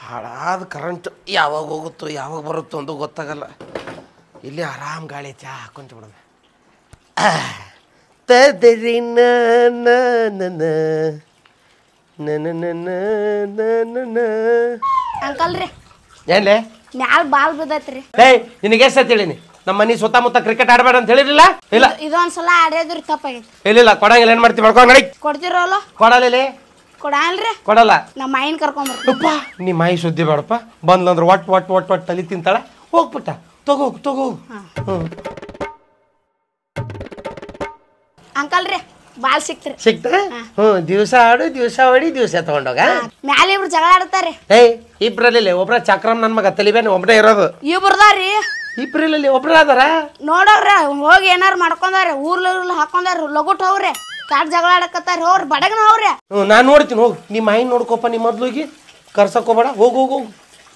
ಹಾಳಾದ ಕರೆಂಟ್ ಯಾವಾಗ ಹೋಗುತ್ತೋ ಯಾವಾಗ ಬರುತ್ತೋ ಅಂತ ಗೊತ್ತಾಗಲ್ಲ ಇಲ್ಲಿ ಆರಾಮ್ ಗಾಳಿ ಚಾ ಹಾಕೊಂತ ಬಿಡೋಣ ತದರಿ ನ ನ ನ ನ. ನ ನ ನ ನ ನ ನ ನ. ಅಂಕಲ್ ರೀ ಏನ್ಲೆ ಮ್ಯಾಲ ಬಾಲ್ ಬಿದ್ದೈತ್ರಿ ಏಯ್ ನಿನಗೆ ಎಷ್ಟು ಹೇಳಿನಿ ನಮ್ಮ ಮನೆ ಸುತ್ತಮುತ್ತ ಕ್ರಿಕೆಟ್ ಆಡಬೇಡ ಅಂತ ಹೇಳಿರಲಿಲ್ಲ ಇಲ್ಲ ಇದೊಂದ್ಸಲ ಆಡೋದ್ರಿ ತಪ್ಪಾಗೈತಿ ಇಲ್ಲಿಲ್ಲ ಕೊಡಂಗಿಲ್ಲ ಏನು ಮಾಡ್ತೀವಿ ಮಾಡ್ಕೊಂಡು ನಡಿ ಕೊಡ್ತಿರಲ್ಲ ಕೊಡಲಿಲ್ಲ ಕೊಡಲ್ರಿ ಕೊಡಲ್ಲ ನಮ್ಮ ಮಾಯಿನ ಕರ್ಕೊಂಬರ್ರಿ ಅಪ್ಪ ನಿಮ್ಮ ಮಾಯಿ ಸುದ್ದಿ ಬೇಡಪ್ಪ ಬಂದ್ಲಂದ್ರೆ ಒಟ್ಟು ಒಟ್ಟು ಒಟ್ಟು ಒಟ್ಟು ತಲೆ ತಿಂತಾಳ ಹೋಗ್ಬಿಟ್ಟ ತಗೋ ತಗೋ ಹ್ಞೂ ಅಂಕಲ್ ರೀ ಬಾಲ್ ಸಿಕ್ತ್ರಿ ಸಿಕ್ತ ಹ್ಞೂ ದಿವಸ ಆಡು ದಿವಸ ಹೊಡಿ ದಿವಸ ತಗೊಂಡೋಗ ಮ್ಯಾಲ ಇಬ್ರು ಜಗಳ ಆಡ್ತಾರ್ರಿ ಏಯ್ ಇಬ್ರಲ್ಲಿ ಒಬ್ರ ಚಕ್ರಮ್ ನನ್ನ ಮಗ ತಲಿಬೇನೆ ಒಬ್ಬನೇ ಇರೋದು ಇಬ್ರದಾರಿ ಇಬ್ರಲ್ಲಿ ಒಬ್ರ ಅದಾರ ನೋಡವ್ರ ಹೋಗಿ ಏನಾರು ಮಾಡ್ಕೊಂಡಾರ ಊರ್ಲ ಊರ್ಲ ಹಾಕೊಂಡಾರ ಲಗುಟ್ ಹೋಗ್ರಿ ಕಾಡ್ ಜಗಳ ಆಡಕತ್ತಾರ ಹೋಗ್ರಿ ಬಡಗನ ಹೋಗ್ರಿ ಹ್ಞೂ ನಾನು ನೋಡ್ತೀನಿ ಹೋಗು ನಿಮ್ಮ ಮಾಯಿ ನೋಡ್ಕೊಪ್ಪ ನಿಮ್ಮ ಮೊದ್ಲಿಗೆ ಕರ್ಸಕ್ ಹೋಗ್ಬೇಡ ಹೋಗು ಹೋಗು ಹೋಗು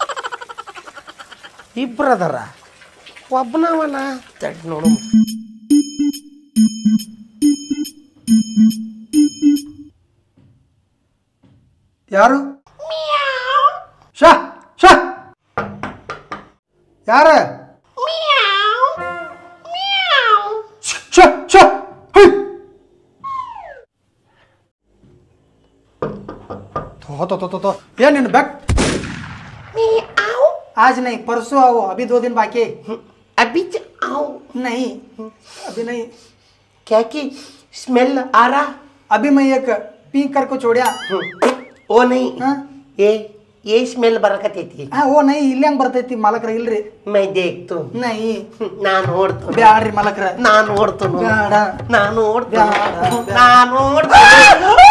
ಇಬ್ರು ಅದಾರ ಒಬ್ಬನವನ ತಡಿ ನೋಡು ಯಾರು ಶಾ ಶಾ ಯಾರ ಶ ಶ ಹೈ तो तो तो तो तो ये निन बैक आज नहीं परसों आओ अभी दो दिन बाकी है। अभी आओ नहीं अभी नहीं क्या की स्मेल आ रहा अभी मैं एक पी कर को छोड़िया वो नहीं हाँ ये ये स्मेल ಬರಕತ್ತೈತಿ हाँ वो नहीं ಇಲ್ಲಿ ಹೆಂಗ್ ಬರ್ತೈತಿ ಮಾಲಕ್ರ ಇಲ್ರಿ ಮೈ ದೇಖ್ತು नहीं ನಾನು ನೋಡ್ತು ಬ್ಯಾಡ್ರಿ ಮಾಲಕ್ರ ನಾನು ನೋಡ್ತು ಬ್ಯಾಡ ನಾನು ನೋಡ್ತು ಬ್ಯಾಡ, ಬ್ಯಾಡ. ನಾನು ನೋಡ್ತು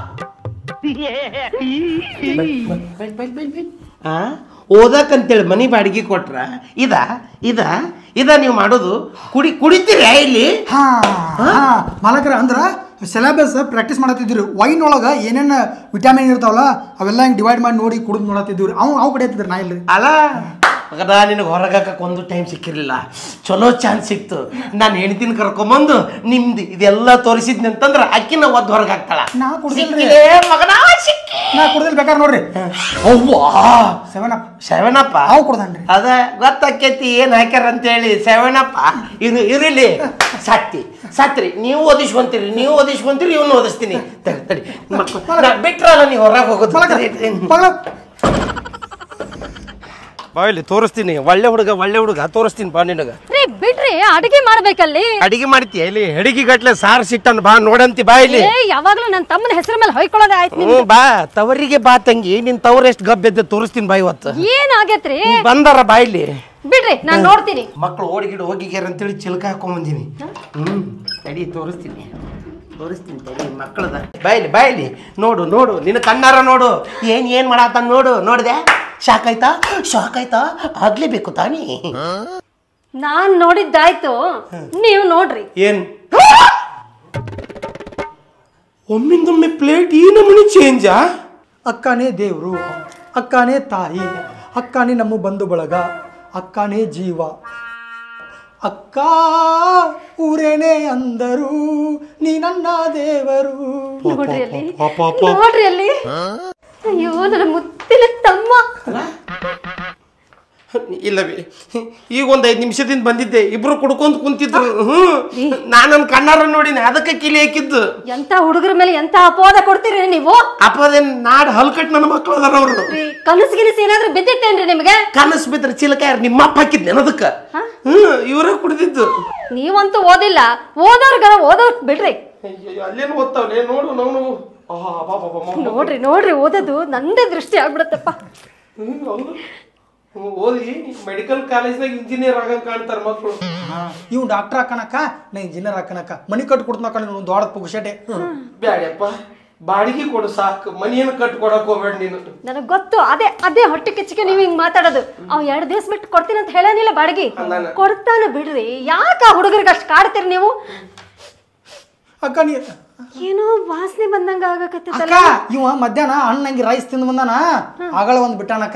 ಆ ಓದಕ್ಕಂತೇಳಿ ಮನಿ ಬಾಡಿಗೆ ಕೊಟ್ರ ಇದ ಇದ ಇದ ನೀವು ಮಾಡೋದು ಕುಡಿ ಕುಡಿತೀರ ಇಲ್ಲಿ ಹಾ ಹಾ ಮಾಲಕರ ಅಂದ್ರ ಸಿಲೆಬಸ್ ಪ್ರಾಕ್ಟೀಸ್ ಮಾಡತ್ತಿದ್ರಿ ವೈನ್ ಒಳಗ ಏನೇನ್ ವಿಟಮಿನ್ ಇರ್ತಾವಲ್ಲ ಅವೆಲ್ಲ ಹಿಂಗ್ ಡಿವೈಡ್ ಮಾಡಿ ನೋಡಿ ಕುಡಿದು ನೋಡತ್ತಿದ್ವಿ ಅವ್ ಅವ್ ಕಡೆ ಹತ್ತಿದ್ರಿ ನಾ ಇಲ್ರಿ ಅಲ್ಲ ಮಗದ ನಿನಗೆ ಹೊರಗಾಕಕ್ಕೆ ಒಂದು ಟೈಮ್ ಸಿಕ್ಕಿರಲಿಲ್ಲ ಚಲೋ ಚಾನ್ಸ್ ಸಿಕ್ತು ನಾನು ಹೆಣ್ತಿನ ಕರ್ಕೊಂಬಂದು ನಿಮ್ದು ಇದೆಲ್ಲ ತೋರಿಸಿದ್ನಿ ಅಂತಂದ್ರೆ ಅಕ್ಕಿನ ಒದ್ದು ಹೊರಗೆ ಹಾಕ್ತಾಳ ನಾ ಕುಡ್ದಿಲ್ರಿ. ಸಿಕ್ಕಿಲೇ ಮಗನ ಸಿಕ್ಕಿ ನಾ ಕುಡ್ದಿಲ್ ಬೇಕಾದ್ರೆ ನೋಡ್ರಿ ಅವ್ವಾ ಸೆವೆನ್ ಅಪ್ ಸೆವೆನಪ್ಪ ಅವ್ ಕುಡ್ದನ್ರಿ ಅದ ಗೊತ್ತಾಕೈತಿ ಏನ್ ಹಾಕ್ಯಾರ ಅಂತೇಳಿ ಸೆವೆನಪ್ಪ ಇದು ಇರಲಿ ಸತ್ತಿ ಸತ್ರಿ ನೀವು ಓದಿಸ್ಕೊಂತೀರಿ ನೀವು ಓದಿಸ್ಕೊಂತೀರಿ ಇವನು ಓದಿಸ್ತೀನಿ ತಡಿ ತಡಿ ಮಕ್ಕಳು ನಾ ಬಿಟ್ರಲ್ಲ ನೀವು ಹೊರಗೆ ಹೋಗೋದು ಮಗಳ ಬಾಯಲ್ಲಿ ತೋರಿಸ್ತೀನಿ ಒಳ್ಳೆ ಹುಡುಗ ಒಳ್ಳೆ ಹುಡುಗ ತೋರಿಸ್ತೀನಿ ಬಾ ನಿನಗ ರೀ ಬಿಡ್ರಿ ಅಡಿಗೆ ಮಾಡ್ಬೇಕಲ್ಲಿ ಅಡಿಗೆ ಮಾಡ್ತೀಯ ಇಲ್ಲಿ ಅಡಿಗೆ ಗಟ್ಲೆ ಸಾರು ಸಿಟ್ಟನ್ನು ಬಾ ನೋಡಂತಿ ಬಾ ಇಲ್ಲಿ ಏ ಯಾವಾಗ್ಲೂ ನನ್ನ ತಮ್ಮನ ಹೆಸರ ಮೇಲೆ ಹೊಯ್ಕೊಳ್ಳೋದೇ ಆಯ್ತು ನಿಮ್ಗೆ ಹ್ಞೂ ಬಾ ತವರಿಗೆ ಬಾ ತಂಗಿ ನಿನ್ ತವರ್ ಎಷ್ಟು ಗಬ್ಬೆದ್ದೆ ತೋರಿಸ್ತೀನಿ ಬಾ ಇವತ್ತು ಏನ್ ಆಗೇತ್ರಿ ನೀ ಬಂದಾರ ಬಾ ಇಲ್ಲಿ ಬಿಡ್ರಿ ನಾನ್ ನೋಡ್ತೀನಿ ಮಕ್ಕಳು ಓಡಿಗಿಡ ಹೋಗಿಗ್ಯಾರ ಅಂತೇಳಿ ಚಿಲ್ಕ ಹಾಕೊಂಬಂದಿನಿ ಹ್ಮ್ ತಡಿ ತೋರಿಸ್ತೀನಿ ತೋರಿಸ್ತೀನಿ ತಡಿ ಮಕ್ಕಳದ ಬಾಯ್ಲಿ ಬಾಯ್ಲಿ ನೋಡು ನೋಡು ನಿನ್ನ ಕಣ್ಣಾರ ನೋಡು ಏನ್ ಏನ್ ಮಾಡಾತ ನೋಡು ನೋಡ್ದೆ ಶಾಕ್ ಆಯ್ತಾ ಶಾಕ್ ಆಯ್ತಾ ಆಗ್ಲೇಬೇಕು ತಾನಿ ನಾನ್ ನೋಡಿದ್ದಾಯ್ತು ನೀವು ನೋಡ್ರಿ ಏನ್ ಒಮ್ಮಿಂದೊಮ್ಮೆ ಪ್ಲೇಟ್ ಈ ನಮೂನಿ ಚೇಂಜಾ ಅಕ್ಕನೇ ದೇವ್ರು ಅಕ್ಕನೇ ತಾಯಿ ಅಕ್ಕನೇ ನಮ್ಮ ಬಂಧು ಬಳಗ ಅಕ್ಕನೇ ಜೀವ ಅಕ್ಕ ಊರೇನೇ ಅಂದರು ನೀ ನನ್ನ ದೇವರು ನೋಡ್ರಿ ಅಲ್ಲಿ ನೋಡ್ರಿ ಅಲ್ಲಿ ಅಯ್ಯೋ ನನ್ನ ಮುತ್ತಿನ ತಮ್ಮ ಇಲ್ಲವೇ ಈಗ ಒಂದ್ ಐದ್ ನಿಮಿಷದಿಂದ ಬಂದಿದ್ದೆ ಇಬ್ರು ಕುಡ್ಕೊಂಡ್ ಕುಂತಿದ್ರು ಹ್ಮ್ ನಾನು ನನ್ನ ಕಣ್ಣಾರ ನೋಡಿನಿ ಅದಕ್ಕೆ ಕಿಲಿ ಹಾಕಿದ್ದು ಎಂತ ಹುಡುಗರ ಮೇಲೆ ಎಂತ ಅಪವಾದ ಕೊಡ್ತೀರಿ ನೀವು ಅಪ್ಪದೇನ್ ನಾಡ್ ಹಲ್ಕಟ್ ನನ್ನ ಮಕ್ಳು ಅದಾರ ಅವ್ರು ರೀ, ಕನಸು ಗಿನಸು ಏನಾದ್ರೂ ಬಿದ್ದಿತ್ತೇನ್ರಿ ನಿಮ್ಗೆ ಕನಸ್ ಬಿದ್ರೆ ಚಿಲಕ ಯಾರು ನಿಮ್ಮ ಅಪ್ಪ ಹಾಕಿದ್ನೆ ಅದಕ್ಕ ಹ್ಮ್ ಇವರೇ ಕುಡ್ದಿದ್ದು ನೀವಂತೂ ಓದಿಲ್ಲ ಓದೋರ್ಗರ ಓದೋರ್ ಬಿಡ್ರಿ ಅಲ್ಲೇನು ಓದ್ತಾವಲೆ ನೋಡು ನಾವು ನೋಡ್ರಿ ನೋಡ್ರಿ ಓದೋದು ನಂದೇ ದೃಷ್ಟಿ ಆಗ್ಬಿಡತ್ತಪ್ಪ ಓದಿ ಮೆಡಿಕಲ್ ಕಾಲೇಜ್ನಾಗ ಇಂಜಿನಿಯರ್ ಆಗಂಗ್ ಕಾಣ್ತಾರ ಮಕ್ಕಳು ಇವ್ ಡಾಕ್ಟರ್ ಹಾಕನಕ್ಕ ನಾ ಇಂಜಿನಿಯರ್ ಹಾಕನಕ್ಕ ಮನಿ ಕಟ್ ಕೊಡ್ತನಕ್ಕ ನೀನು ದೊಡ್ಡ ಪುಗುಶಟೆ ಬ್ಯಾಡಪ್ಪ ಬಾಡಿಗೆ ಕೊಡು ಸಾಕು ಮನಿಯನ್ನು ಕಟ್ ಕೊಡಕ್ ಹೋಗ್ಬೇಡ ನೀನು ನನಗ್ ಗೊತ್ತು ಅದೇ ಅದೇ ಹೊಟ್ಟೆ ಕಿಚ್ಚಿಗೆ ನೀವ್ ಹಿಂಗ್ ಮಾತಾಡೋದು ಅವ್ ಎರಡ್ ದಿವಸ ಬಿಟ್ಟು ಕೊಡ್ತೀನಿ ಅಂತ ಹೇಳನಿಲ್ಲ ಬಾಡಿಗೆ ಅಂದಾನ. ಕೊಡ್ತಾನೆ ಬಿಡ್ರಿ ಯಾಕ ಹುಡುಗರಿಗೆ ಅಷ್ಟು ಕಾಡ್ತೀರಿ ನೀವು ಅಕ್ಕ ನೀ ಏನೋ ವಾಸನೆ ಬಂದಂಗ ಅಕ್ಕ ಆಗಕತ್ತಲ್ಲ ಇವ ಮಧ್ಯಾಹ್ನ ಹಣ್ಣಂಗಿ ರೈಸ್ ತಿಂದು ಬಂದಾನ ಆಗಳ ಒಂದ್ ಬಿಟ್ಟಾನಕ್ಕ